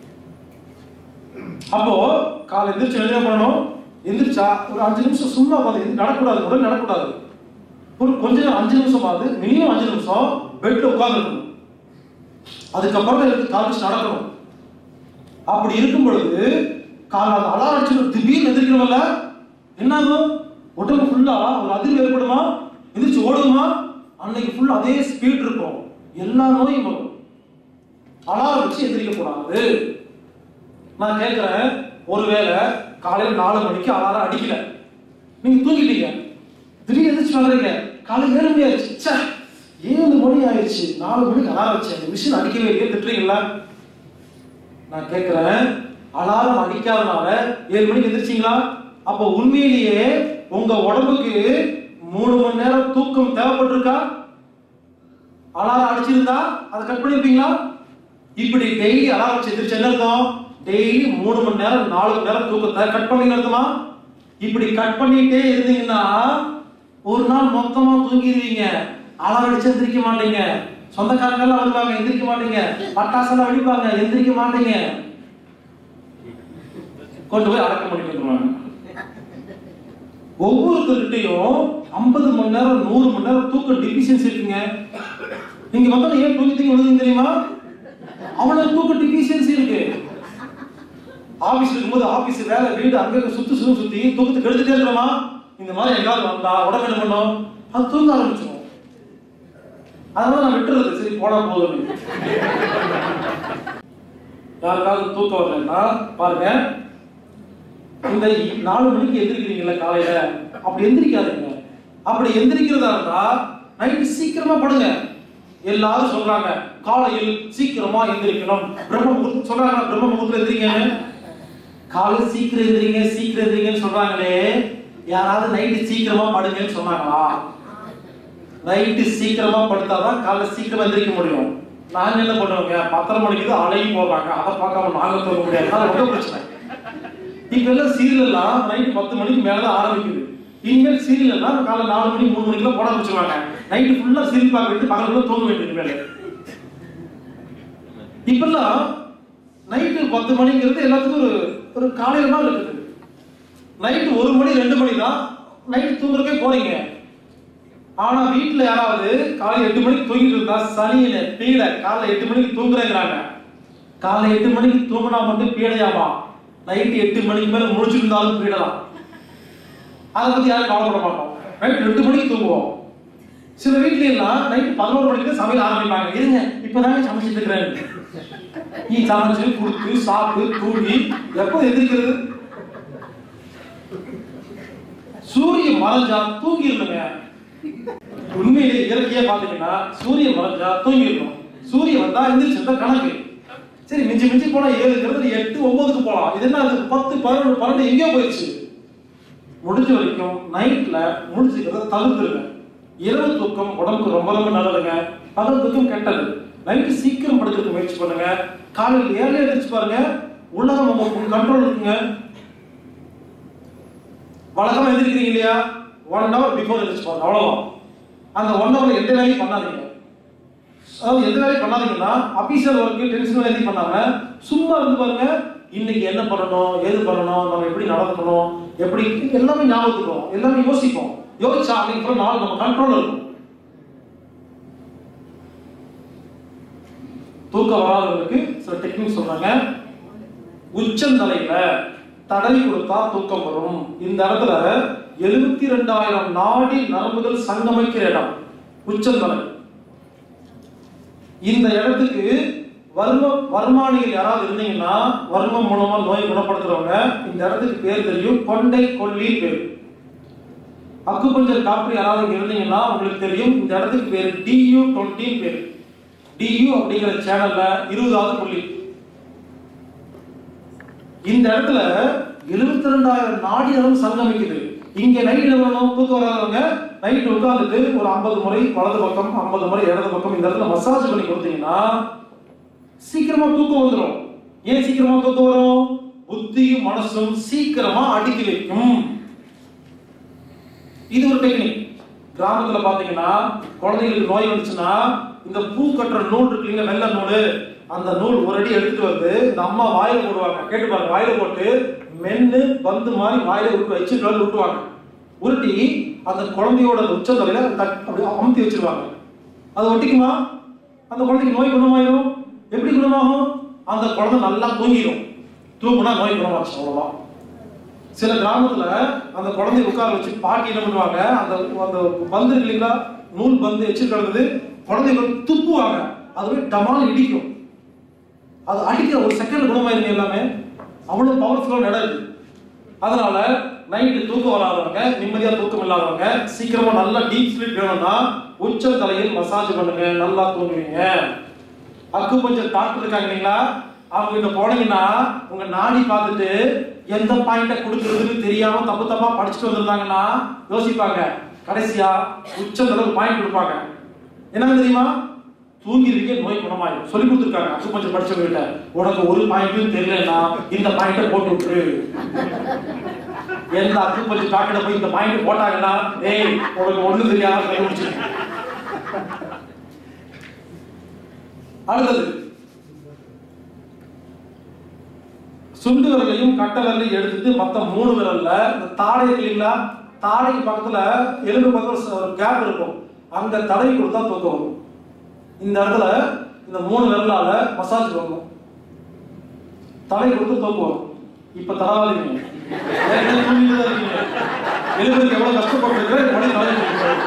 அப்போ காலை எந்திரிச்சு என்ன பண்ணணும் எந்திரிச்சா ஒரு அஞ்சு நிமிஷம் சும்மா உட்காந்து நடக்கூடாது உடனே நடக்கூடாது ஒரு கொஞ்ச நேரம் அஞ்சு நிமிஷம் ஆகுது மினிமம் அஞ்சு நிமிஷம் பெட்ல உட்காந்துருக்கணும் அதுக்கப்புறம் தான் எடுத்து கால் வச்சு நடக்கணும் அப்படி இருக்கும் பொழுது கால் அந்த அலாரம் அடிச்சு திடீர்னு எந்திரிக்கிறோம்ல என்ன ஆகும் உடம்பு ஃபுல்லா ஒரு அதிர்வு ஏற்படுமா எந்திரிச்சு ஓடுமா அன்னைக்கு ஃபுல்லா அதே ஸ்பீட் இருக்கும் எல்லா நோயும் வரும் அலாரம் வச்சு எந்திரிக்க கூடாது நான் கேட்கிறேன் ஒருவேளை காலையில நாலு மணிக்கு அலாரம் அடிக்கல நீங்க தூங்கிட்டீங்க திடீர்னு எந்திரிச்சு வர்றீங்க காலை ஏழு மணி ஆயிடுச்சு ச்சே, ஏழு மணி ஆயிடுச்சு நாலு மணிக்கு அலாரம் வச்சேன் மிஷின் அடிக்கவே இல்லையே திட்டுறீங்களா நான் கேட்கிறேன் அலாரம் அடிக்காதனால ஏழு மணிக்கு எந்திரிச்சிங்களா அப்போ உண்மையிலேயே உங்க உடம்புக்கு மூணு மணி நேரம் தூக்கம் தேவைப்பட்டிருக்கா அலாரம் அடிச்சிருந்தா அதை கட் பண்ணிருப்பீங்களா இப்படி டெய்லி அலாரம் வச்சு எந்திரிச்சு என்ன அர்த்தம் டெய்லி மூணு மணி நேரம் நாலு மணி நேரம் தூக்கத்தை கட் பண்ணீங்க அர்த்தமா இப்படி கட் பண்ணிட்டே இருந்தீங்கன்னா ஒரு நாள் மொத்தமா தூங்கிடுவீங்க அலாரம் அடிச்சு எந்திரிக்க மாட்டீங்க சொந்தக்காரங்க எல்லாம் வருவாங்க எந்திரிக்க மாட்டீங்க பட்டாசெல்லாம் வெடிப்பாங்க எந்திரிக்க மாட்டீங்க கொண்டு போய் அடக்கம் பண்ணிட்டு வந்துருவாங்க ஒவ்வொருத்தருக்கிட்டையும் ஐம்பது மணி நேரம் நூறு மணி நேரம் தூக்க டிஃபிஷியன்சி இருக்குங்க நீங்க மொத்தம் ஏன் தூங்கிட்டீங்க விழுதுங்க தெரியுமா அவ்வளவு தூக்க டிஃபிஷியன்சி இருக்கு ஆபீஸ் இருக்கும்போது ஆபீஸ் வேலை வீடு அங்க சுத்து சுத்து சுத்தி தூக்கத்தை கெடுத்துட்டே இருக்கிறோமா இந்த மாதிரி எங்காவது வந்தா உடம்பு என்ன பண்ணும் அது தூங்க ஆரம்பிச்சிடும் அதனால நான் விட்டுறது சரி போனா போதும் யாருக்காவது தூக்கம் வரலன்னா பாருங்க இந்த இ- நாலு மணிக்கு எந்திரிக்கிறீங்கல்ல காலையில அப்படி எந்திரிக்காதீங்க அப்படி எந்திரிக்கிறதா இருந்தா நைட்டு சீக்கிரமா படுங்க எல்லாரும் சொல்றாங்க காலையில் சீக்கிரமா எந்திரிக்கணும் பிரம்ம முகூர்த்தம் சொல்றாங்க பிரம்ம முகூர்த்தம் எந்திரிங்கன்னு காலையில் சீக்கிரம் எந்திரிங்க சீக்கிரம் எந்திரிங்கன்னு சொல்றாங்களே யாராவது நைட்டு சீக்கிரமா படுங்கன்னு சொன்னாங்களா நைட்டு சீக்கிரமா படுத்தாதான் காலைல சீக்கிரமா எந்திரிக்க முடியும் நாங்க என்ன பண்ணுவோங்க பத்தரை மணிக்கு தான் அலையும் போடுறாங்க அதை பார்க்காம நாங்க தூங்க முடியாது அது ரொம்ப பிரச்சனை இப்ப எல்லாம் சீரியல் எல்லாம் நைட்டு பத்து மணிக்கு மேலதான் ஆரம்பிக்குது இனிமேல் சீரியல் எல்லாம் காலை நாலு மணி மூணு மணிக்கு போட ஆரம்பிச்சிருவாங்க நைட்டு ஃபுல்லா சீரியல் பார்க்க வேண்டியது பகல் தூங்க வேண்டியது மேல இப்பெல்லாம் நைட்டு பத்து மணிங்கிறது எல்லாத்துக்கும் ஒரு ஒரு காலையில தான் இருக்குது நைட்டு ஒரு மணி ரெண்டு மணி தான் நைட்டு தூங்குறதுக்கே போறீங்க ஆனா வீட்டுல யாராவது காலை எட்டு மணிக்கு தூங்கிட்டு இருந்தா சனியில பீட காலைல எட்டு மணிக்கு தூங்குறேங்கிறாங்க காலை எட்டு மணிக்கு தூங்கினா மட்டும் பீடையாமா நைட்டு எட்டு மணிக்கு மேல முடிச்சிருந்தாலும் பீடலாம் அதை பத்தி யாரும் கவலைப்பட மாட்டோம் நைட் ரெண்டு மணிக்கு தூங்குவோம் சில வீட்ல எல்லாம் நைட்டு பதினோரு மணிக்கு தான் சமையல் ஆரம்பிப்பாங்க இருங்க இப்பதாங்க சமைச்சிட்டு இருக்கிறேன் நீ சமைச்சு குடுத்து சாப்பிட்டு தூங்கி எப்போ எதிர்க்கிறது சூரியன் மறைஞ்சா தூங்கிடணுங்க உண்மையிலே இயற்கையா பாத்தீங்கன்னா சூரியன் மறைஞ்சா தூங்கிடணும் சூரியன் வந்தா எந்திரிச்சிருந்தா கணக்கு சரி மிஞ்சி மிஞ்சி போனா ஏழுங்கிறது எட்டு ஒன்பதுக்கு போலாம் இது என்ன அது பத்து பதினொன்று பன்னெண்டு எங்கேயோ போயிடுச்சு முடிஞ்ச வரைக்கும் நைட்ல முடிச்சுக்கிறத தவிர்த்துருங்க இரவு தூக்கம் உடம்புக்கு ரொம்ப ரொம்ப நல்லதுங்க பகல் தூக்கம் கெட்டது நைட்டு சீக்கிரம் படுக்கிறதுக்கு முயற்சி பண்ணுங்க காலையில் ஏழு எழுந்திரிச்சு பாருங்க உலகம் உங்க கண்ட்ரோல் இருக்குங்க வழக்கமா எந்திரிக்கிறீங்க இல்லையா ஒன் ஹவர் பிஃபோர் எழுந்திரிச்சு பாருங்க அவ்வளவுதான் அந்த ஒன் ஹவர்ல எந்த வேலையும் பண்ணாதீங்க அதாவது எந்த வேலையும் பண்ணாதீங்கன்னா அபிஷியல் ஒர்க்கு டென்ஷன் எதையும் பண்ணாம சும்மா இருந்து பாருங்க இன்னைக்கு என்ன பண்ணணும் ஏது பண்ணணும் நம்ம எப்படி நடக்கணும் எப்படி எல்லாமே ஞாபகத்துக்கும் எல்லாமே யோசிப்போம் யோசிச்சா அப்படிங்கிற நாள் நம்ம கண்ட்ரோல் இருக்கும் தூக்கம் வராதவங்களுக்கு சில டெக்னிக் சொல்றாங்க உச்சந்தலையில தடவி கொடுத்தா தூக்கம் வரும் இந்த இடத்துல எழுபத்தி ரெண்டாயிரம் நாடி நரம்புகள் சங்கமிக்கிற இடம் உச்சந்தலை இந்த இடத்துக்கு வர்ம வர்மானிகள் யாராவது இருந்தீங்கன்னா வர்மம் மூலமா நோய் குணப்படுத்துறவங்க இந்த இடத்துக்கு பேர் தெரியும் கொண்டை கொல்லி பேர் அக்குபஞ்சர் டாக்டர் யாராவது இங்க இருந்தீங்கன்னா உங்களுக்கு தெரியும் இந்த இடத்துக்கு பேர் டியூ டுவெண்ட்டி பேர் டியூ அப்படிங்கிற சேனல்ல இருபதாவது புள்ளி இந்த இடத்துல எழுபத்தி ரெண்டாயிரம் நாடி நரம்பு சங்கமிக்குது இங்க நைட் என்ன பண்ணணும் தூக்கம் வராதவங்க நைட் உட்கார்ந்துட்டு ஒரு ஐம்பது முறை வலது பக்கம் ஐம்பது முறை இடது பக்கம் இந்த இடத்துல மசாஜ் பண்ணி கொடுத்தீங்கன்னா சீக்கிரமா தூக்கம் வந்துடும் ஏன் சீக்கிரமா தூக்கம் வரும் புத்தியும் மனசும் சீக்கிரமா அடுக்கி வைக்கும் இது ஒரு டெக்னிக் கிராமத்துல பாத்தீங்கன்னா குழந்தைகளுக்கு நோய் வந்துச்சுன்னா இந்த பூ கட்டுற நூல் இருக்கு இல்லைங்க வெள்ளை நூல் அந்த நூல் ஒரு அடி எடுத்துட்டு வந்து இந்த அம்மா வாயில போடுவாங்க கேட்டு பாருங்க வாயில போட்டு மென்னு பந்து மாதிரி வாயில விட்டு வச்சு கலந்து விட்டுவாங்க உருட்டி அந்த குழந்தையோட உச்சந்தலையில தட்- அப்படி அமுத்தி வச்சிருவாங்க அது ஒட்டிக்குமா அந்த குழந்தைக்கு நோய் குணமாயிரும் எப்படி குணமாகும் அந்த குழந்தை நல்லா தூங்கிடும் தூங்குனா நோய் குணமாச்சு அவ்வளவுதான் சில கிராமத்துல அந்த குழந்தைய உட்கார வச்சு பாட்டி என்ன பண்ணுவாங்க அந்த அந்த பந்து இருக்கு இல்லைங்களா நூல் பந்து எச்சு கிடந்தது குழந்தைங்க துப்புவாங்க அதுவே டமால் இடிக்கும் அது அடிக்கிற ஒரு செகண்ட் குணமாயிருங்க எல்லாமே அவ்வளவு பவர்ஃபுல்லான இடம் இருக்கு அதனால நைட்டு தூக்கம் வராதவங்க நிம்மதியா தூக்கம் இல்லாதவங்க சீக்கிரமா நல்லா டீப் ஸ்லீப் வேணும்னா உச்ச தலையில் மசாஜ் பண்ணுங்க நல்லா தூங்குவீங்க அக்கு பஞ்சர் டாக்டர் இருக்காங்க இல்லைங்களா அவங்க கிட்ட போனீங்கன்னா உங்க நாடி பார்த்துட்டு எந்த பாயிண்ட கொடுக்கறதுன்னு தெரியாம தப்பு தப்பா படிச்சுட்டு வந்திருந்தாங்கன்னா யோசிப்பாங்க கடைசியா உச்சந்தல ஒரு பாயிண்ட் கொடுப்பாங்க என்ன தெரியுமா தூங்கிருக்கே நோய் குணமாயிடும் சொல்லி கொடுத்துருக்காங்க அக்கு பஞ்சர் படிச்சவங்க கிட்ட உனக்கு ஒரு பாயிண்ட்டும் தெரியலன்னா இந்த பாயிண்ட போட்டு விட்டுரு எந்த அக்கு பஞ்சர் டாக்டர் போய் இந்த பாயிண்ட் போட்டாங்கன்னா ஏய் உனக்கு ஒண்ணு தெரியாம கண்டுபிடிச்சு அடுத்தது சுண்டு விரலையும் கட்ட விரலையும் எடுத்துட்டு மத்த மூணு விரல்ல இந்த தாடை இருக்கு இல்லைங்களா தாடைக்கு பக்கத்துல எலும்பு பக்கத்துல ஒரு கேப் இருக்கும் அங்க தடவி கொடுத்தா தூக்கம் வரும் இந்த இடத்துல இந்த மூணு விரலால மசாஜ் பண்ணணும் தடவி கொடுத்து தூக்கம் வரும் இப்ப தடவாதீங்க ஏற்கனவே தூங்கிட்டு தான் இருக்கீங்க எலும்புக்கு எவ்வளவு கஷ்டப்பட்டு மணி தடவி கொடுக்குறாரு.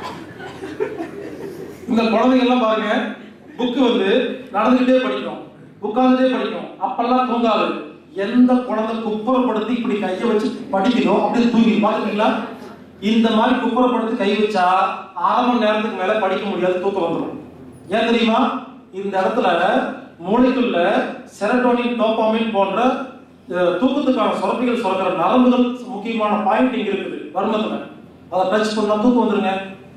இந்த குழந்தைங்க எல்லாம் பாருங்க புக்கு வந்து நடந்துகிட்டே படிக்கணும் உட்கார்ந்துட்டே படிக்கும் அப்பெல்லாம் தூங்காது எந்த குழந்தை குப்புறப்படுத்தி இப்படி கையை வச்சு படிக்குதோ அப்படியே தூங்கி பாத்துக்கீங்களா இந்த மாதிரி குப்புறப்படுத்தி கை வச்சா அரை மணி நேரத்துக்கு மேல படிக்க முடியாது தூக்கம் வந்துடும் ஏன் தெரியுமா இந்த இடத்துல மூளைக்குள்ள செரட்டோனின் டோபாமின் போன்ற அஹ், தூக்கத்துக்கான சுரப்பிகள் சுரக்கிற நரம்புகள் முக்கியமான பாயிண்ட் இங்க இருக்குது வருமத்துல அதை டச் பண்ணா தூக்கம் வந்துருங்க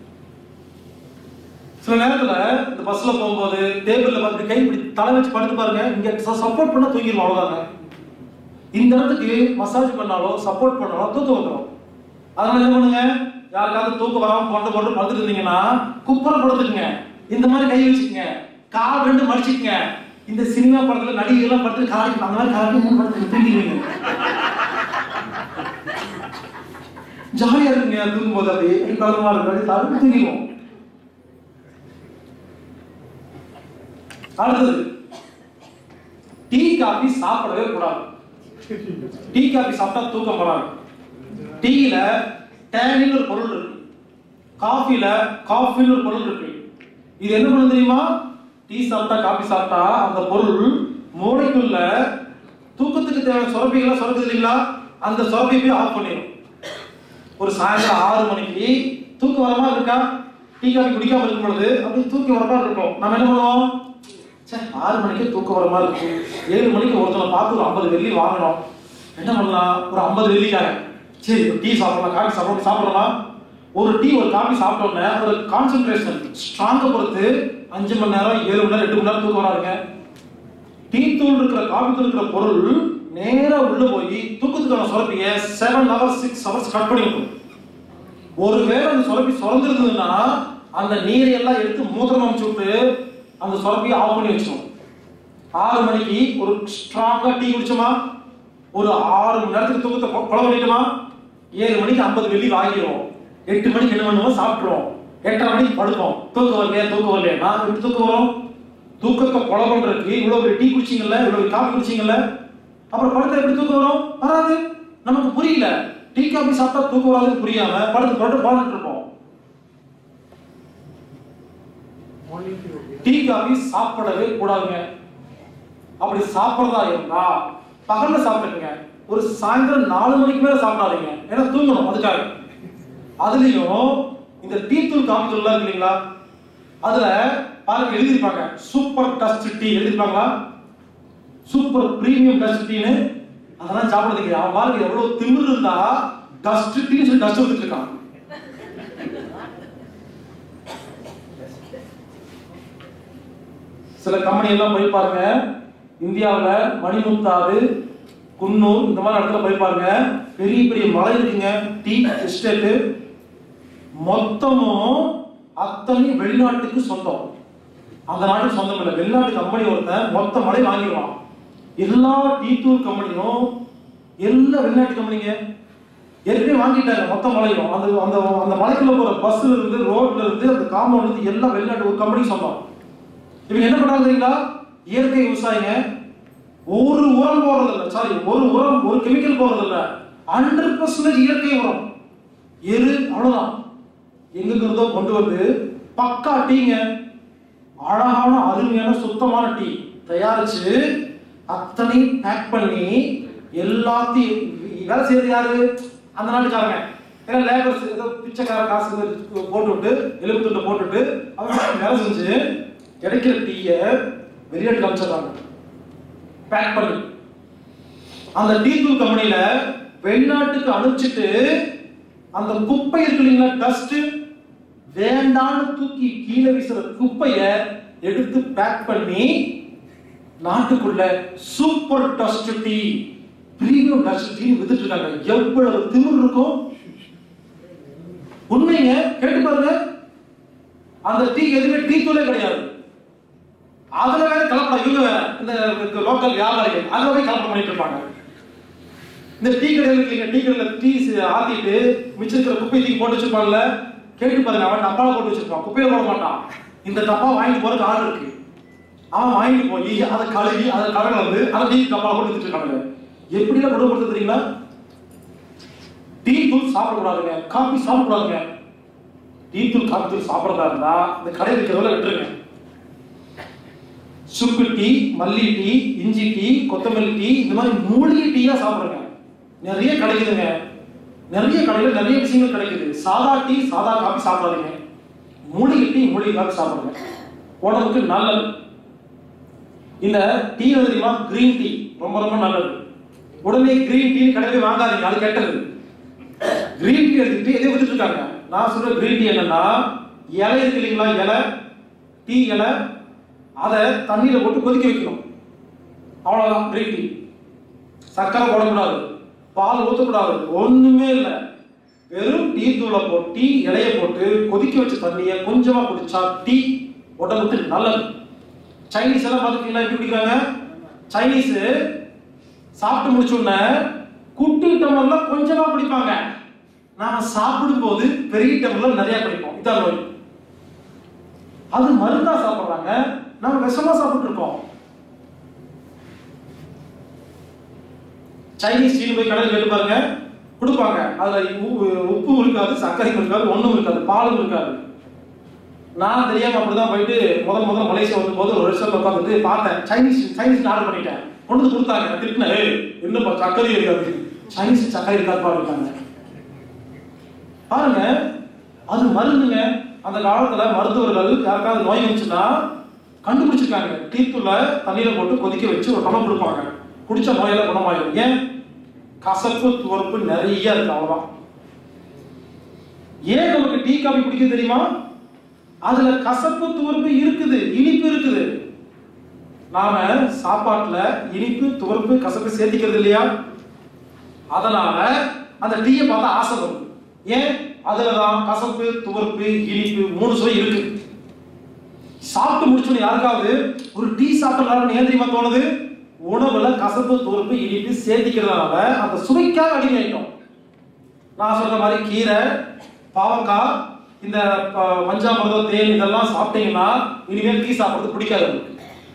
சில நேரத்துல இந்த பஸ்ல போகும்போது டேபிள்ல பார்த்து கை இப்படி தலை வச்சு படுத்து பாருங்க இங்க சப்போர்ட் பண்ணா தூங்கிடும் அவ்வளவுதாங்க இந்த இடத்துக்கு மசாஜ் பண்ணாலோ சப்போர்ட் பண்ணாலோ தூக்கம் வந்துடும் அதனால என்ன பண்ணுங்க யாருக்காவது தூக்கம் வராம கொண்டு கொண்டு படுத்துட்டு இருந்தீங்கன்னா குப்புற படுத்துக்குங்க இந்த மாதிரி கை வச்சுக்கங்க கால் ரெண்டு மடிச்சுக்கங்க இந்த சினிமா படத்துல நடிகை எல்லாம் படுத்து காலி அந்த மாதிரி காலி மூணு படுத்து தூங்கிடுவீங்க ஜாலியா இருக்குங்க தூங்கும் போது அப்படியே கலமா இருக்கு தவிர்த்து தூங்கிடுவோம் அடுத்தது டீ காபி சாப்பிடவே கூடாது டீ காபி சாப்பிட்டா தூக்கம் வராது டீல டேனின் ஒரு பொருள் இருக்கு காஃபில காஃபின்னு ஒரு பொருள் இருக்கு இது என்ன பண்ணுது தெரியுமா டீ சாப்பிட்டா காபி சாப்பிட்டா அந்த பொருள் மூளைக்குள்ள தூக்கத்துக்கு தேவையான சுரப்பிகளை சுரக்குது இல்லைங்களா அந்த சுரப்பி போய் ஆஃப் பண்ணிடும் ஒரு சாயந்தரம் ஆறு மணிக்கு தூக்கம் வர மாதிரி இருக்கா டீ காஃபி குடிக்காம இருக்கும் பொழுது அப்படி தூக்கம் வர மாதிரி இருக்கும் நம்ம என்ன பண்ணுவோம் சே ஆறு மணிக்கு தூக்கம் வர மாதிரி இருக்கு ஏழு மணிக்கு ஒருத்தனை பார்த்து ஒரு ஐம்பது வெள்ளி வாங்கணும் என்ன பண்ணலாம் ஒரு ஐம்பது வெள்ளிக்காக சரி ஒரு டீ சாப்பிடலாம் காஃபி சாப்பிடலாம் சாப்பிடலாம் ஒரு டீ ஒரு காஃபி சாப்பிட்டோன்னே ஒரு கான்சென்ட்ரேஷன் ஸ்ட்ராங்கை பொறுத்து அஞ்சு மணி நேரம் ஏழு மணி நேரம் எட்டு மணி நேரம் தூக்கம் வராதுங்க டீ தூள் இருக்கிற காபி தூள் இருக்கிற பொருள் நேரா உள்ள போய் தூக்கத்துக்கான சுரப்பிய seven hours six hours cut பண்ணி விடும் ஒருவேளை அந்த சுரப்பி சுரந்திருந்ததுன்னா அந்த நீரை எல்லாம் எடுத்து மூத்திரம் அமைச்சு விட்டு அந்த சுரப்பியை ஆஃப் பண்ணி வச்சிடும் ஆறு மணிக்கு ஒரு ஸ்ட்ராங்கா டீ குடிச்சோமா ஒரு ஆறு மணி நேரத்துக்கு தூக்கத்தை கொ- கொலை பண்ணிட்டோமா ஏழு மணிக்கு ஐம்பது வெள்ளி வாங்கிடுவோம் எட்டு மணிக்கு என்ன பண்ணுவோம் சாப்பிட்ருவோம் எட்டரை மணிக்கு படுப்போம் தூக்கம் வரலையா தூக்கம் வரலையா நான் எப்படி தூக்கம் வரும் தூக்கத்தை கொலை பண்றதுக்கு இவ்வளவு பெரிய டீ குடிச்சீங்கல்ல இவ்வளவு காஃபி குடிச்சீங்கல்ல அப்புறம் படுத்த எப்படி தூக்கம் வரும் வராது நமக்கு புரியல டீ காஃபி சாப்பிட்டா தூக்கம் வராதுன்னு புரியாம படுத்து படுத்து பாத்துட்டு இருப்போம் டீ காஃபி சாப்பிடவே கூடாதுங்க அப்படி சாப்பிடுறதா இருந்தா பகல்ல சாப்பிட்டுங்க ஒரு சாயந்தரம் நாலு மணிக்கு மேல சாப்பிடாதீங்க ஏன்னா தூங்கணும் அதுக்காக அதுலயும் இந்த டீ தூள் காபி தூள் இருக்கு இல்லைங்களா அதுல பாருங்க எழுதிருப்பாங்க சூப்பர் டஸ்ட் டீ எழுதிருப்பாங்களா சூப்பர் பிரீமியம் டஸ்ட் டீன்னு அதெல்லாம் சாப்பிடுறதுக்கு அவன் பாருங்க எவ்வளவு திமிரு இருந்தா டஸ்ட் டீன்னு சொல்லி டஸ்ட் ஊத்திட்டு இருக்கான் சில கம்பெனி எல்லாம் போய் பாருங்க இந்தியாவுல மணிமுத்தாறு குன்னூர் இந்த மாதிரி இடத்துல போய் பாருங்க பெரிய பெரிய மலை இருக்குங்க டீ எஸ்டேட்டு மொத்தமும் அத்தனை வெளிநாட்டுக்கு சொந்தம் அந்த நாட்டுக்கு சொந்தம் இல்லை வெளிநாட்டு கம்பெனி ஒருத்தன் மொத்த மலை வாங்கிடுவான் எல்லா டீ தூள் கம்பெனியும் எல்லா வெளிநாட்டு கம்பெனிங்க ஏற்கனவே வாங்கிட்டாங்க மொத்த மலையும் அந்த அந்த அந்த மலைக்குள்ள போற பஸ்ல இருந்து ரோட்ல இருந்து அந்த காம்பவுண்ட் இருந்து எல்லாம் வெளிநாட்டு ஒரு கம்பெனி சொந்தம் இவங்க என்ன பண்றாங்க தெரியுங்களா இயற்கை விவசாயிங்க ஒரு உரம் போடுறது இல்ல சாரி ஒரு உரம் ஒரு கெமிக்கல் போடுறது இல்ல ஹண்ட்ரட் பர்சன்டேஜ் இயற்கை உரம் எரு அவ்வளவுதான் எங்க இருந்தோ கொண்டு வந்து பக்கா டீங்க அழகான அருமையான சுத்தமான டீ தயாரிச்சு அத்தனை பேக் பண்ணி எல்லாத்தையும் வேலை செய்யறது யாரு அந்த நாட்டுக்காரங்க ஏன்னா லேபர்ஸ் ஏதோ பிச்சைக்கார காசு போட்டு விட்டு எலும்பு துண்டை போட்டுட்டு அவங்க வேலை செஞ்சு கிடைக்கிற டீயை வெளிநாட்டுக்கு அனுப்பிச்சிடுறாங்க பேக் பண்ணி அந்த டீ தூள் கம்பெனியில வெளிநாட்டுக்கு அனுப்பிச்சிட்டு அந்த குப்பை இருக்கு இல்லைங்களா டஸ்ட் வேண்டான்னு தூக்கி கீழே வீசுற குப்பைய எடுத்து பேக் பண்ணி நாட்டுக்குள்ள super dust tea premium dust tea வித்துட்டு இருக்காங்க எவ்வளவு திமிர் இருக்கும் உண்மைங்க கேட்டு பாருங்க அந்த டீ எதுவுமே டீ தூளே கிடையாது அதுல வேற கலப்படம் இவங்க வேற இந்த லோக்கல் வியாபாரிகள் அதுல போய் கலப்படம் பண்ணிட்டு இருப்பாங்க இந்த டீ கடையில் இருக்கீங்க டீ கடையில் டீ ஆத்திட்டு மிச்சம் இருக்கிற குப்பை தூக்கி போட்டு வச்சிருப்பாங்கல்ல கேட்டு பாருங்க அவன் டப்பால போட்டு வச்சிருப்பான் குப்பையில போட மாட்டான் இந்த டப்பா வாங்கிட்டு போறதுக்கு ஆள் இருக்கு அவன் வாங்கிட்டு போய் அதை கழுவி அதை கலங்க வந்து அதை டீ டப்பால போட்டு வச்சுட்டு இருக்காங்க எப்படிலாம் குணப்படுத்த தெரியுங்களா டீ தூள் சாப்பிடக்கூடாதுங்க காபி சாப்பிடக்கூடாதுங்க டீ தூள் காபி தூள் சாப்பிடறதா இருந்தா இந்த கடையில் இருக்கிறவங்கள விட்டுருங்க சுக்கு டீ மல்லி டீ இஞ்சி டீ கொத்தமல்லி டீ இந்த மாதிரி மூலிகை டீயா சாப்பிடுங்க நிறைய கிடைக்குதுங்க நிறைய கடையில் நிறைய விஷயங்கள் கிடைக்குது சாதா டீ சாதா காபி சாப்பிடாதீங்க மூலிகை டீ மூலிகை காபி சாப்பிடுங்க உடம்புக்கு நல்லது இந்த டீ வந்து தெரியுமா கிரீன் டீ ரொம்ப ரொம்ப நல்லது உடனே கிரீன் டீ கடையில் வாங்காதீங்க அது கெட்டது கிரீன் டீ எடுத்துட்டு எதை வித்துட்டு இருக்காங்க நான் சொல்ற கிரீன் டீ என்னன்னா இலை இருக்கு இல்லைங்களா இலை டீ இலை அதை தண்ணியில போட்டு கொதிக்க வைக்கணும் அவ்வளவுதான் கிரீன் டீ சர்க்கரை போடக்கூடாது பால் ஊற்றக்கூடாது ஒண்ணுமே இல்லை வெறும் டீ தூளை போட்டு டீ இலைய போட்டு கொதிக்க வச்ச தண்ணியை கொஞ்சமா குடிச்சா டீ உடம்புக்கு நல்லது சைனீஸ் எல்லாம் பார்த்துருக்கீங்களா எப்படி குடிக்கிறாங்க சைனீஸ் சாப்பிட்டு முடிச்ச உடனே குட்டி டம்ளர்ல கொஞ்சமா குடிப்பாங்க நாம சாப்பிடும் போது பெரிய டம்ளர்ல நிறைய குடிப்போம் இதான் நோய் அது மருந்தா சாப்பிடுறாங்க நாம விஷமா சாப்பிட்டு இருக்கோம் சைனீஸ் டீ போய் கடையில் கேட்டு பாருங்க கொடுப்பாங்க அதுல உப்பு- உப்பும் இருக்காது சர்க்கரையும் இருக்காது ஒண்ணும் இருக்காது பாலும் இருக்காது நான் தெரியாம அப்படிதான் போயிட்டு முதல் முதல் மலேசியா வரும்போது ஒரு ரெஸ்டாரண்ட் உட்காந்துட்டு பார்த்தேன் சைனீஸ் சைனீஸ் ஆர்டர் பண்ணிட்டேன் கொண்டு வந்து கொடுத்தாங்க நான் திட்டினேன் "ஏய், என்னப்பா சர்க்கரை இருக்காது சைனீஸ் சர்க்கரை இருக்காதுப்பா இருக்காங்க பாருங்க அது மருந்துங்க அந்த காலத்துல மருத்துவர்கள் யாருக்காவது நோய் வந்துச்சுன்னா கண்டுபிடிச்சிருக்காங்க டீத்தூள தண்ணியில போட்டு கொதிக்க வச்சு ஒரு டம்ளர் கொடுப்பாங்க குடிச்ச நோயெல்லாம் குணமாயிடும் ஏன் கசப்பு துவர்ப்பு நிறைய இருக்கு அவ்வளவுதான் ஏன் நமக்கு டீ காபி பிடிக்குது தெரியுமா அதுல கசப்பு துவர்ப்பு இருக்குது இனிப்பு இருக்குது நாம சாப்பாட்டுல இனிப்பு துவர்ப்பு கசப்பு சேர்த்திக்கிறது இல்லையா அதனால அந்த டீயை பார்த்தா ஆசை வரும் ஏன் அதுலதான் கசப்பு துவர்ப்பு இனிப்பு மூணு சுவை இருக்கு சாப்பிட்டு முடிச்சோன்னு யாருக்காவது ஒரு டீ சாப்பிடலாம் ஏன் தெரியுமா தோணுது உணவுல கசப்பு துவர்ப்பு இனிப்பு சேர்த்திக்கிறதுனால அந்த சுவைக்காக அடிமையாயிட்டோம் நான் சொல்ற மாதிரி கீரை பாவக்காய் இந்த ப- பஞ்சாமிர்தம் தேன் இதெல்லாம் சாப்பிட்டீங்கன்னா இனிமேல் டீ சாப்பிடுறது பிடிக்காது உங்களுக்கு.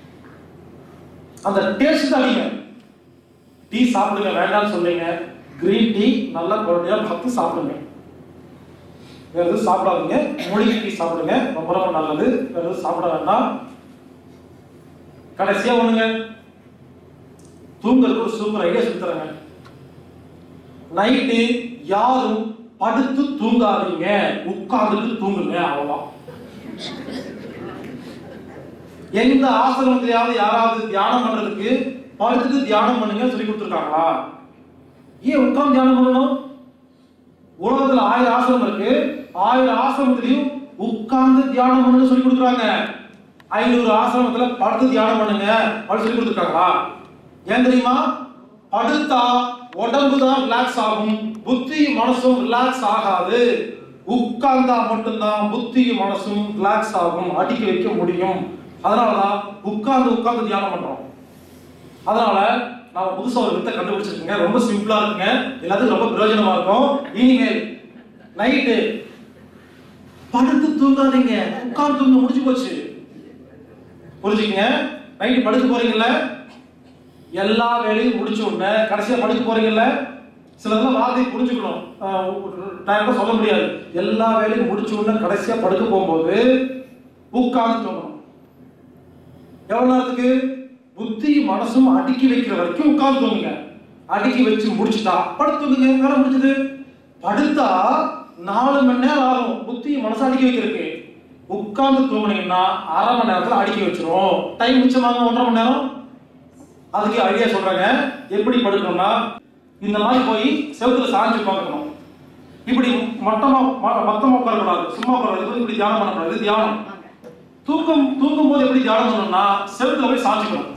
அந்த டேஸ்ட் தான் அடிமை டீ சாப்பிடுங்க வேண்டாம்னு சொல்றீங்க கிரீன் டீ நல்லா குழந்தையா பார்த்து சாப்பிடுங்க வேற எதுவும் சாப்பிடாதீங்க மூலிகை டீ சாப்பிடுங்க ரொம்ப ரொம்ப நல்லது வேற எதுவும் சாப்பிட வேண்டாம் கடைசியா ஒண்ணுங்க தூங்குறதுக்கு ஒரு சூப்பர் ஐடியா சொல்லித்தரேங்க நைட்டு யாரும் படுத்து தூங்காதீங்க உட்கார்ந்துட்டு தூங்குங்க அவ்வளவுதான் எந்த ஆசிரமத்திலேயாவது யாராவது தியானம் பண்றதுக்கு படுத்துட்டு தியானம் பண்ணுங்க சொல்லி கொடுத்துருக்காங்களா ஏன் உட்கார்ந்து தியானம் பண்ணணும் உலகத்துல ஆயிரம் ஆசிரமம் இருக்கு ஆயிரம் ஆசிரமத்திலையும் உட்கார்ந்து தியானம் பண்ணுங்க சொல்லி கொடுக்குறாங்க ஐநூறு ஆசிரமத்துல படுத்து தியானம் பண்ணுங்க அப்படி சொல்லி கொடுத்துருக்காங்களா ஏன் தெரியுமா படுத்தா உடம்பு தான் ரிலாக்ஸ் ஆகும் புத்தி மனசும் ரிலாக்ஸ் ஆகாது உட்கார்ந்தா மட்டும்தான் புத்தியும் மனசும் ரிலாக்ஸ் ஆகும் அடிக்க வைக்க முடியும் அதனாலதான் உட்கார்ந்து உட்கார்ந்து தியானம் பண்றோம் அதனால நாம புதுசா ஒரு வித்தை கண்டுபிடிச்சிருக்கீங்க ரொம்ப சிம்பிளா இருக்குங்க எல்லாத்துக்கும் ரொம்ப பிரயோஜனமா இருக்கும் இனிமேல் நைட்டு படுத்து தூங்காதீங்க உட்கார்ந்து தூங்க முடிஞ்சு போச்சு புரிஞ்சுக்கங்க நைட்டு படுக்க போறீங்கல்ல எல்லா வேலையும் முடிச்ச உடனே கடைசியா படுக்க போறீங்கல்ல சிலதெல்லாம் வார்த்தை புரிஞ்சுக்கணும் டைம்ல சொல்ல முடியாது எல்லா வேலையும் முடிச்ச உடனே கடைசியா படுக்க போகும்போது உட்கார்ந்து தூங்கணும் எவ்வளவு நேரத்துக்கு புத்தி மனசும் அடுக்கி வைக்கிற வரைக்கும் உட்கார்ந்து தூங்குங்க அடுக்கி வச்சு முடிச்சுட்டா படுத்து தூங்குங்க வேலை முடிச்சது படுத்தா நாலு மணி நேரம் ஆகும் புத்தி மனசு அடுக்கி வைக்கிறதுக்கு உட்கார்ந்து தூங்குனீங்கன்னா அரை மணி நேரத்துல அடுக்கி வச்சிரும் டைம் மிச்சமாங்க ஒன்றரை மணி நேரம் அதுக்கு ஐடியா சொல்றாங்க எப்படி படுக்கணும்னா இந்த மாதிரி போய் செவுத்துல சாஞ்சு பார்க்கணும் இப்படி மட்டமா ம- மொத்தமா உட்காரக்கூடாது சும்மா உட்காரக்கூடாது இப்படி தியானம் பண்ணக்கூடாது இது தியானம் தூக்கம் தூங்கும் போது எப்படி தியானம் பண்ணணும்னா செவுத்துல போய் சாஞ்சுக்கணும்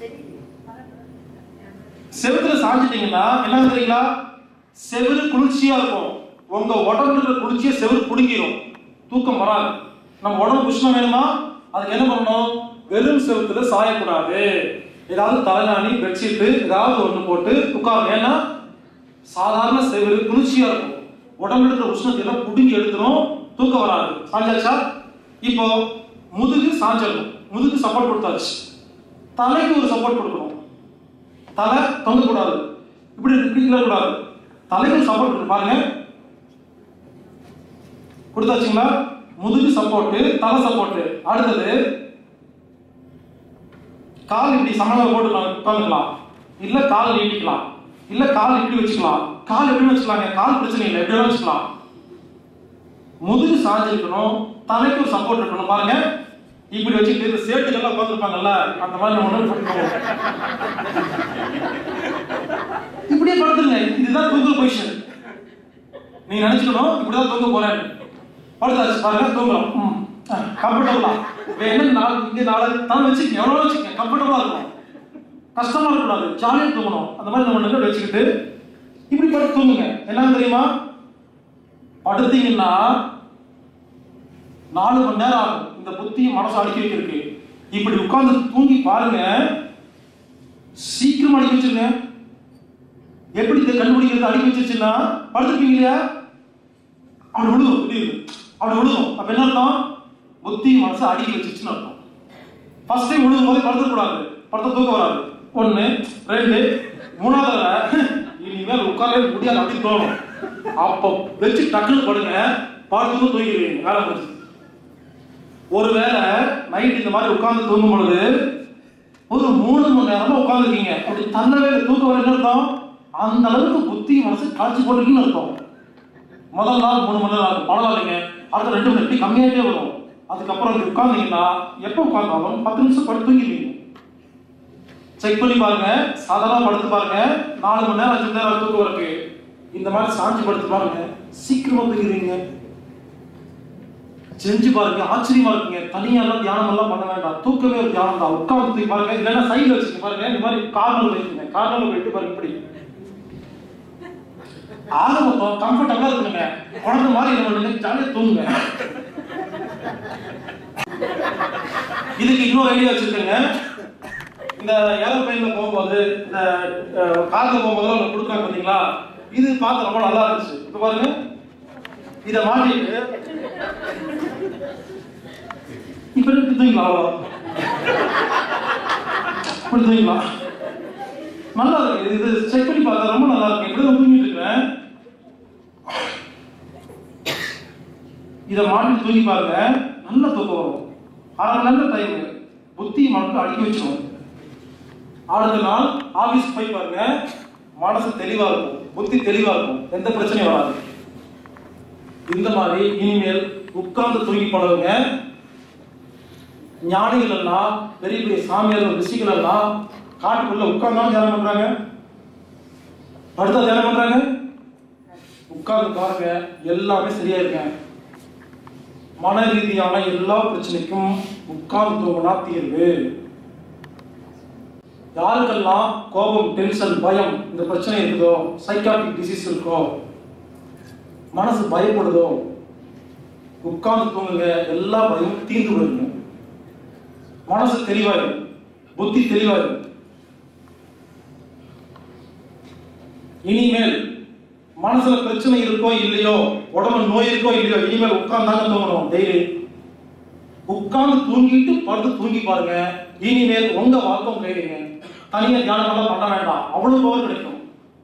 செவுத்துல சாஞ்சிட்டீங்கன்னா என்ன தெரியுங்களா செவுரு குளிர்ச்சியா இருக்கும் உங்க உடம்புல இருக்கிற குளிர்ச்சியை செவுரு புடுங்கிடும் தூக்கம் வராது நம்ம உடம்பு உஷ்ணம் வேணுமா அதுக்கு என்ன பண்ணணும் வெறும் செவுத்துல சாயக்கூடாது ஏதாவது தலைநாணி பெட்ஷீட் ஏதாவது ஒண்ணு போட்டு உட்காரும் ஏன்னா சாதாரண செவுரு குளிர்ச்சியா இருக்கும் உடம்புல இருக்கிற உஷ்ணத்தை எல்லாம் புடுங்கி எடுத்துரும் தூக்கம் வராது சாஞ்சாச்சா இப்போ முதுகு சாஞ்சிடணும் முதுகு சப்போர்ட் கொடுத்தாச்சு தலைக்கு ஒரு சப்போர்ட் கொடுக்கணும் தலை தொங்க கூடாது இப்படி இப்படி கூடாது தலைக்கு சப்போர்ட் கொடுக்கணும் பாருங்க கொடுத்தாச்சுங்களா முதுகு சப்போர்ட் தலை சப்போர்ட் அடுத்தது கால் இப்படி சமண போட்டு உட்காந்துக்கலாம் இல்ல கால் நீட்டிக்கலாம் இல்ல கால் இப்படி வச்சுக்கலாம் கால் எப்படி வச்சுக்கலாங்க கால் பிரச்சனை இல்லை எப்படி வேணா வச்சுக்கலாம் முதுகு சாஞ்சிருக்கணும் தலைக்கு ஒரு சப்போர்ட் இருக்கணும் பாருங்க இப்படி வச்சுட்டு இந்த சேட்டுக்கெல்லாம் உட்காந்துருப்பாங்கல்ல அந்த மாதிரி நம்ம ஒண்ணு போட்டுக்கணும். இப்படியே படுத்துங்க இதுதான் தூங்குற பொசிஷன் நீ நினைச்சுக்கணும் இப்படிதான் தூங்க போறேன் படுத்தாச்சு பாருங்க தூங்கலாம் ம் கம்ஃபர்டபுளா வேணும் நாள் இங்க நாளை தான் வச்சுக்கங்க எவ்வளோ வச்சுக்கங்க கம்ஃபர்டபுளா இருக்கணும் கஷ்டமா இருக்கக்கூடாது ஜாலியா தூங்கணும் அந்த மாதிரி நம்ம நின்று வச்சுக்கிட்டு இப்படி படுத்து தூங்குங்க என்ன தெரியுமா படுத்தீங்கன்னா நாலு மணி நேரம் ஆகும் இந்த புத்தியும் மனசு அடுக்கி வைக்கிறதுக்கு இப்படி உட்கார்ந்து தூங்கி பாருங்க சீக்கிரம் அடுக்கி வச்சிருங்க எப்படி இதை கண்டுபிடிக்கிறது அடுக்கி வச்சிருச்சுன்னா படுத்துருப்பீங்க இல்லையா அப்படி விழுகும் திடீர்னு அப்படி விழுகும் அப்ப என்ன அர்த்தம் புத்தி மனசு அடுக்கி வச்சிருச்சுன்னு அர்த்தம் ஃபர்ஸ்ட் டைம் விழுகும் போது படுத்தக்கூடாது படுத்த தூக்கம் வராது ஒண்ணு ரெண்டு மூணாவது தடவை இனிமேல் உட்காரவே முடியாது அப்படின்னு தோணும் அப்போ வச்சு டக்குன்னு படுங்க படுத்து தூங்கிடுவீங்க வேலை முடிச்சு ஒருவேளை நைட் இந்த மாதிரி உட்கார்ந்து தூங்கும் பொழுது ஒரு மூணு மணி நேரமா உட்காந்துருக்கீங்க அப்படி தள்ளவே இல்லை, தூக்கம் வர என்ன அர்த்தம் அந்த அளவுக்கு புத்தி மனசு காய்ச்சி போட்டுருக்கீங்கன்னு அர்த்தம் முதல் நாள் மூணு மணி நேரம் ஆகும் பரவாயில்லைங்க அடுத்த ரெண்டு மணி எப்படி கம்மியாகிட்டே வரும் அதுக்கப்புறம் இப்படி உட்கார்ந்தீங்கன்னா எப்போ உட்கார்ந்தாலும் பத்து நிமிஷம் படுத்து தூங்கிடுவீங்க செக் பண்ணி பாருங்க சாதாரண படுத்து பாருங்க நாலு மணி நேரம் அஞ்சு மணி நேரம் தூக்கம் இருக்கு இந்த மாதிரி சாஞ்சி படுத்து பாருங்க சீக்கிரமா தூங்கிடுவீங்க செஞ்சு பாருங்க ஆச்சரியமா இருக்குங்க தனியா எல்லாம் தியானம் எல்லாம் பண்ண வேண்டாம் தூக்கமே ஒரு தியானம் தான் உட்கார்ந்து தூக்கி பாருங்க இல்லைன்னா சைடுல வச்சுக்க பாருங்க இந்த மாதிரி கார்னர் வைக்குங்க கார்னர்ல போயிட்டு பாருங்க இப்படி ஆக மொத்தம் கம்ஃபர்டபுளா இருக்குங்க குழந்தை மாதிரி என்ன பண்ணுங்க ஜாலியா தூங்குங்க இதுக்கு இன்னொரு ஐடியா வச்சிருக்கேங்க இந்த ஏரோப்ளைன்ல போகும்போது இந்த அஹ், கார்ல போகும்போது ஒன்று கொடுக்குறாங்க பாத்தீங்களா இது பார்த்து ரொம்ப நல்லா இருந்துச்சு இப்ப பாருங்க இத மாட்டிட்டு இப்ப இருக்கு தூங்கிக்கலாம் அவ்வளோ இப்படி தூங்கிக்கலாம் நல்லா இருக்கு இது செக் பண்ணி பார்த்தா ரொம்ப நல்லா இருக்கு இப்படி தான் தூங்கிட்டு இருக்கிறேன் இதை மாட்டி தூங்கி பாருங்க நல்ல தூக்கம் வரும் அரை மணி நேரம் டைம் புத்தி மனசு அடுக்கி வச்சிடும் அடுத்த நாள் ஆபீஸ் போய் பாருங்க மனசு தெளிவா இருக்கும் புத்தி தெளிவா இருக்கும் எந்த பிரச்சனையும் வராது இந்த மாதிரி இனிமேல் உட்கார்ந்து தூங்கி பழகுங்க ஞானிகள் எல்லாம் பெரிய பெரிய சாமியார் ரிஷிகள் எல்லாம் காட்டுக்குள்ள உட்கார்ந்தாலும் தியானம் பண்றாங்க அடுத்த தியானம் பண்றாங்க உட்கார்ந்து பாருங்க எல்லாமே சரியா இருக்கேன் மன ரீதியான எல்லா பிரச்சனைக்கும் உட்கார்ந்து தூங்கினா தீர்வு யாருக்கெல்லாம் கோபம் டென்ஷன் பயம் இந்த பிரச்சனை இருக்குதோ சைக்காட்டிக் டிசீஸ் இருக்கோ மனசு பயப்படுதோ உட்கார்ந்து தூங்குங்க எல்லா பயமும் தீர்ந்து போயிருங்க மனசு தெளிவாயிடும் புத்தி தெளிவாயிடும் இனிமேல் மனசுல பிரச்சனை இருக்கோ இல்லையோ உடம்பு நோய் இருக்கோ இல்லையோ இனிமேல் உட்கார்ந்தாங்க தூங்கணும் டெய்லி உட்கார்ந்து தூங்கிட்டு படுத்து தூங்கி பாருங்க இனிமேல் உங்க வாழ்க்கை கைடுங்க தனியா தியானம் எல்லாம் பண்ண வேண்டாம் அவ்வளவு பவர் கிடைக்கும்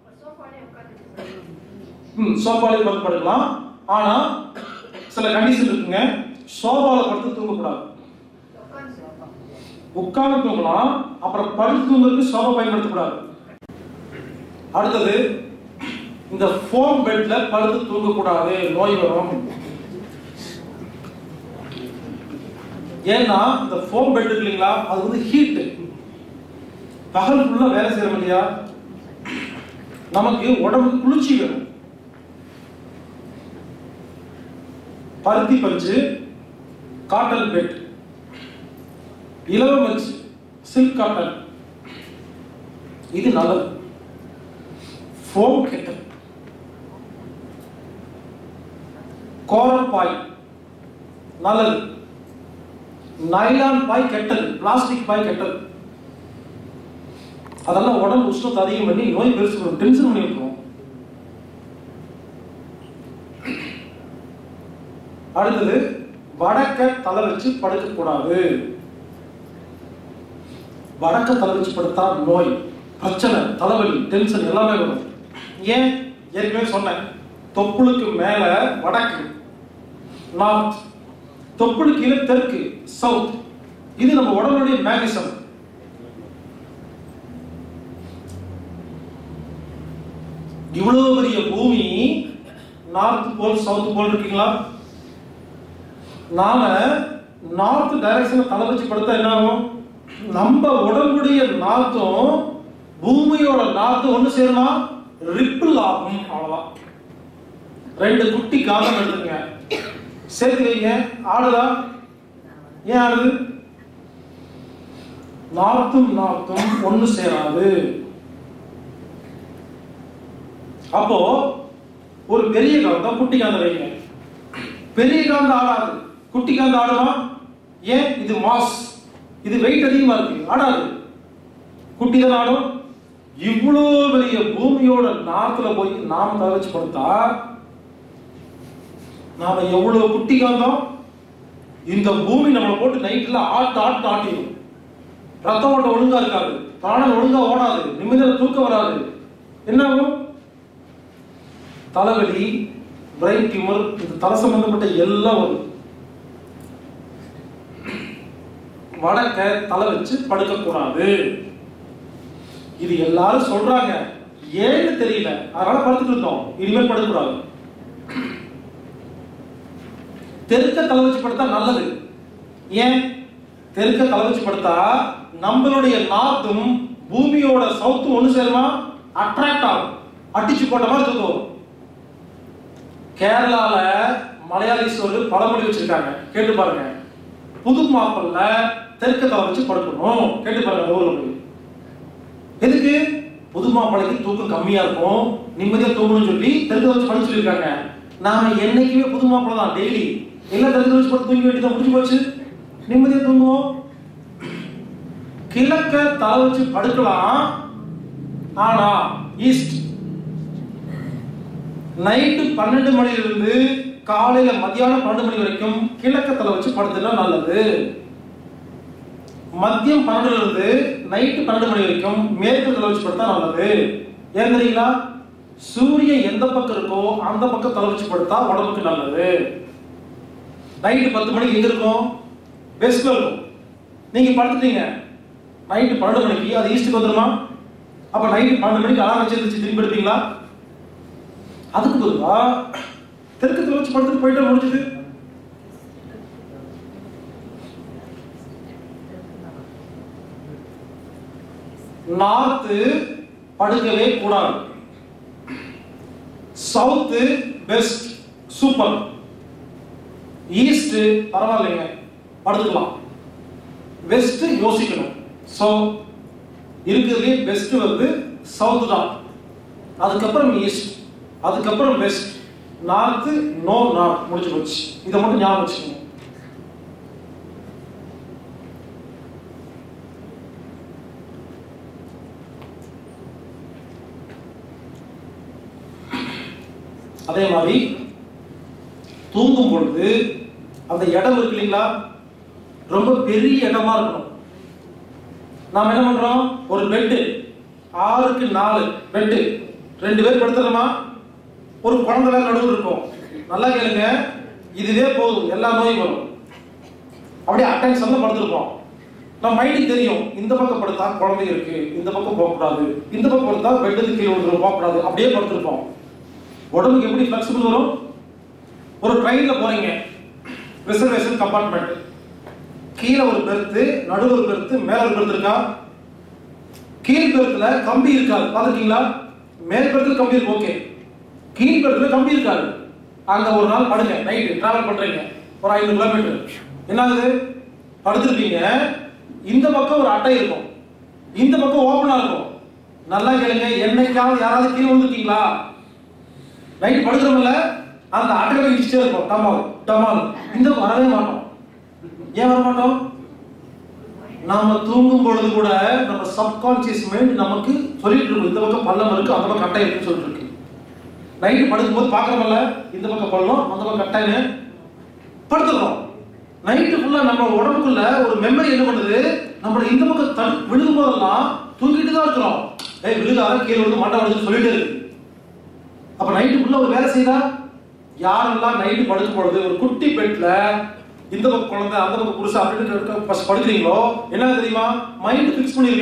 ம் சோஃபாலே படுத்து படுக்கலாம் ஆனா சில கண்டிஷன் இருக்குங்க சோஃபால படுத்து தூங்கக்கூடாது உட்கார்ந்து தூங்கலாம் அப்புறம் படுத்து தூங்குறதுக்கு சோஃபா பயன்படுத்தக்கூடாது அடுத்தது இந்த ஃபோம் பெட்ல படுத்து தூங்கக்கூடாது நோய் வரும் ஏன்னா இந்த ஃபோம் பெட் இருக்கு இல்லைங்களா அது வந்து ஹீட் பகல் ஃபுல்லா வேலை செய்யறோம் இல்லையா நமக்கு உடம்புக்கு குளிர்ச்சி வேணும் பருத்தி பஞ்சு காட்டன் பெட் இலவ மஞ்சு சில்க் காட்டன் இது நல்லது ஃபோம் கெட்டது கோரல் பாய் நல்லது நைலான் பாய் கெட்டது பிளாஸ்டிக் பாய் கெட்டது அதெல்லாம் உடம்பு உஷ்ணத்தை அதிகம் பண்ணி நோய் பெருசு பண்ணும் டென்ஷன் பண்ணி விட்டுரும் அடுத்தது வடக்க தலை வச்சு படுக்க கூடாது வடக்க தலை வச்சு படுத்தா நோய் பிரச்சனை தலைவலி டென்ஷன் எல்லாமே வரும் ஏன் ஏற்கனவே சொன்னேன் தொப்புளுக்கு மேல வடக்கு நார்த் தொப்புளுக்கு கீழே தெற்கு சவுத் இது நம்ம உடம்புடைய மேக்னிசம் இவ்வளவு பெரிய பூமி நார்த் போல் சவுத் போல் இருக்கீங்களா நாம நார்த் டைரக்ஷனை தலை வச்சு படுத்தா என்ன ஆகும் நம்ம உடம்புடைய நார்த்தும் பூமியோட நார்த்தும் ஒண்ணு சேருமா ரிப்பிள் ஆகும் அவ்வளவுதான் ரெண்டு குட்டி காலம் எடுத்துங்க சேர்த்து வைங்க ஆடுதா ஏன் ஆடுது நார்த்தும் நார்த்தும் ஒண்ணு சேராது அப்போ ஒரு பெரிய காந்தம் குட்டி காந்தம் வைங்க பெரிய காந்தம் ஆடாது குட்டி காந்தம் ஆடுமா ஏன் இது மாஸ் இது வெயிட் அதிகமா இருக்கு ஆடாது குட்டி தான் ஆடும் இவ்வளோ பெரிய பூமியோட நார்த்துல போய் நாம் தவச்சு படுத்தா நாம எவ்வளவு குட்டி காந்தம் இந்த பூமி நம்மளை போட்டு நைட்ல ஆட்டு ஆட்டு ஆட்டிடும் ரத்த ஓட்டம் ஒழுங்கா இருக்காது பிராணம் ஒழுங்கா ஓடாது நிம்மதியாக தூக்கம் வராது என்ன ஆகும் தலைவலி பிரைன் டியூமர் இந்த தலை சம்பந்தப்பட்ட எல்லாம் வரும் வடக்க தலை வச்சு படுக்க கூடாது இது எல்லாரும் சொல்றாங்க ஏன்னு தெரியல அதனால படுத்துட்டு இருந்தோம் இனிமேல் படுக்கக்கூடாது தெருக்க தலை வச்சு படுத்தா நல்லது ஏன் தெருக்க தலை வச்சு படுத்தா நம்மளுடைய நார்த்தும் பூமியோட சவுத்தும் ஒண்ணு சேருமா அட்ராக்ட் ஆகும் அடிச்சு போட்ட மாதிரி தூக்கம் கேரளால மலையாளிஸ் ஒரு பழமொழி வச்சிருக்காங்க கேட்டு பாருங்க புது மாப்பிள்ள தெற்க தலை வச்சு படுக்கணும் கேட்டு பாருங்க ஊர்ல போய் எதுக்கு புது மாப்பிள்ளைக்கு தூக்கம் கம்மியா இருக்கும் நிம்மதியா தூங்கணும்னு சொல்லி தெற்க வச்சு படுக்க சொல்லியிருக்காங்க நாம என்னைக்குமே புது மாப்பிள்ளை தான் டெய்லி எல்லாம் தெற்க வச்சு படுத்து தூங்கி வேண்டியதான் முடிஞ்சு போச்சு நிம்மதியா தூங்குவோம் கிழக்க தலை வச்சு படுக்கலாம் ஆனா ஈஸ்ட் நைட்டு பன்னெண்டு மணிலிருந்து காலையில மத்தியானம் பன்னெண்டு மணி வரைக்கும் கிழக்க தலை வச்சு படுத்துனா நல்லது மதியம் பன்னெண்டுல இருந்து நைட்டு பன்னெண்டு மணி வரைக்கும் மேற்கு தலை வச்சு படுத்தா நல்லது ஏன் தெரியுங்களா சூரியன் எந்த பக்கம் இருக்கோ அந்த பக்கம் தலை வச்சு படுத்தா உடம்புக்கு நல்லது நைட்டு பத்து மணிக்கு எங்க இருக்கும் வெஸ்ட்ல இருக்கும் நீங்க படுத்துட்டீங்க நைட்டு பன்னெண்டு மணிக்கு அது ஈஸ்ட்டுக்கு வந்துருமா அப்ப நைட்டு பன்னெண்டு மணிக்கு அலாரம் வச்சு எழுந்திருச்சு திரும்பி எடுப்பீங்களா அதுக்கு பதிலா தெற்கத்துல வச்சு படுத்துட்டு போயிட்டா முடிஞ்சது நார்த்து படுக்கவே கூடாது சவுத்து பெஸ்ட் சூப்பர் ஈஸ்ட் பரவாயில்லைங்க படுத்துக்கலாம் வெஸ்ட் யோசிக்கணும் ஸோ இருக்கிறதுலே பெஸ்ட் வந்து சவுத் தான் அதுக்கப்புறம் ஈஸ்ட் அதுக்கப்புறம் வெஸ்ட் நார்த்து நோ நார்த் முடிஞ்சு போச்சு இதை மட்டும் ஞாபகம் வச்சுக்கோங்க அதே மாதிரி தூங்கும் பொழுது அந்த இடம் இருக்கு இல்லைங்களா ரொம்ப பெரிய இடமா இருக்கணும் நாம என்ன பண்றோம் ஒரு பெட்டு ஆறுக்கு நாலு பெட்டு ரெண்டு பேர் படுத்துறோமா ஒரு குழந்தை வேற நடுவில் இருக்கும் நல்லா கேளுங்க இதுவே போதும் எல்லா நோயும் வரும் அப்படியே அட்டென்ஷன்ல படுத்திருப்போம் நம்ம மைண்டுக்கு தெரியும் இந்த பக்கம் படுத்தா குழந்தை இருக்கு இந்த பக்கம் போகக்கூடாது இந்த பக்கம் படுத்தா பெட்டுக்கு கீழே விழுந்துரும் போகக்கூடாது அப்படியே படுத்திருப்போம் உடம்புக்கு எப்படி ஃபிளெக்சிபிள் வரும் ஒரு ட்ரெயின்ல போறீங்க ரிசர்வேஷன் கம்பார்ட்மெண்ட் கீழே ஒரு பெர்த்து நடுவு ஒரு பெர்த்து மேல ஒரு பெர்த்து இருக்கா கீழ் பெர்த்துல கம்பி இருக்காது பாத்துருக்கீங்களா மேல் பெர்த்துல கம்பி இருக்கு ஓகே கீழ் பெர்த்துல கம்பி இருக்காது அங்க ஒரு நாள் படுங்க நைட்டு டிராவல் பண்றீங்க ஒரு ஐநூறு கிலோமீட்டர் என்ன ஆகுது படுத்திருப்பீங்க இந்த பக்கம் ஒரு அட்டை இருக்கும் இந்த பக்கம் ஓப்பனா இருக்கும் நல்லா கேளுங்க என்னைக்காவது யாராவது கீழே விழுந்துருக்கீங்களா நைட்டு படுக்கிறோம்ல அந்த அட்டை இடிச்சுட்டே இருக்கும் டமால் டமால் இந்த பக்கம் வரவே மாட்டோம் ஏன் வர மாட்டோம் நாம தூங்கும் பொழுது கூட நம்ம சப்கான்சியஸ் மைண்ட் நமக்கு சொல்லிட்டு இருக்கும் இந்த பக்கம் பள்ளம் இருக்கு அந்த பக்கம் கட்டை இருக்குன்னு சொல்லிட்டு இருக்கு நைட்டு படுக்கும்போது பார்க்கறோம்ல இந்த பக்கம் பள்ளம் அந்த பக்கம் கட்டைன்னு படுத்துறோம் நைட்டு ஃபுல்லா நம்ம உடம்புக்குள்ள ஒரு மெமரி என்ன பண்ணுது நம்மள இந்த பக்கம் தடு விழுகும் போதெல்லாம் தூங்கிட்டு தான் இருக்கிறோம் ஏய் விழுகாத கீழே விழுந்து மாட்டா விழுந்து சொல்லிட்டே இருக்கு அப்ப நைட்டு ஃபுல்லா ஒரு வேலை செய்தா யாரெல்லாம் நைட்டு படுக்கும் பொழுது ஒரு குட்டி பெட்ல இந்த பக்கம் குழந்தை அந்த பக்கம் புருஷன் அப்படின்னு ஃபர்ஸ்ட் படுக்கிறீங்களோ என்ன தெரியுமா மைண்ட் ஃபிக்ஸ் பண்ணிருக்கீங்க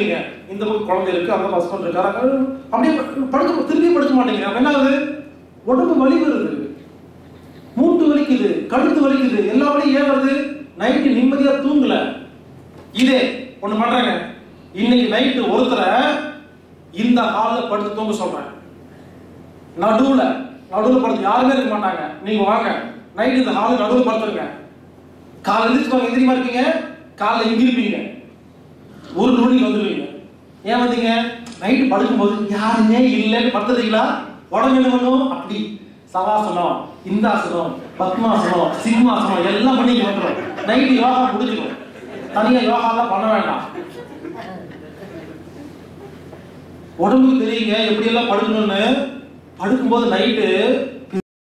இந்த பக்கம் குழந்தை இருக்கு அந்த ஹஸ்பண்ட் இருக்காரு அங்க அப்படியே படுக்க திரும்பி படுக்க மாட்டேங்க அப்ப என்ன ஆகுது உடம்பு வலி வருது மூட்டு வலிக்குது கழுத்து வலிக்குது எல்லா வலியும் ஏன் வருது நைட்டு நிம்மதியா தூங்கல இதே ஒண்ணு பண்றாங்க இன்னைக்கு நைட்டு ஒருத்தரை இந்த ஹால்ல படுத்து தூங்க சொல்றேன் நடுவுல நடுவுல படுத்து யாருமே இருக்க மாட்டாங்க நீங்க வாங்க நைட் இந்த ஹாலுக்கு நடுவுல படுத்துருங்க காலை எழுந்திரிச்சு வாங்க எந்திரிமா இருக்கீங்க காலைல இங்க இருப்பீங்க ஒரு நொடிக்கு வந்துருவீங்க ஏன் வந்தீங்க நைட்டு படுக்கும்போது யாருமே இல்லைன்னு படுத்துறீங்களா உடம்பு என்ன பண்ணும் அப்படி சவாசனம் இந்தாசனம் பத்மாசனம் சிம்மாசனம் எல்லாம் பண்ணி இங்க வந்துடும் நைட்டு யோகா முடிஞ்சிடும் தனியா யோகாலாம் பண்ண வேண்டாம் உடம்புக்கு தெரியுங்க எப்படி எல்லாம் படுக்கணும்னு படுக்கும்போது நைட்டு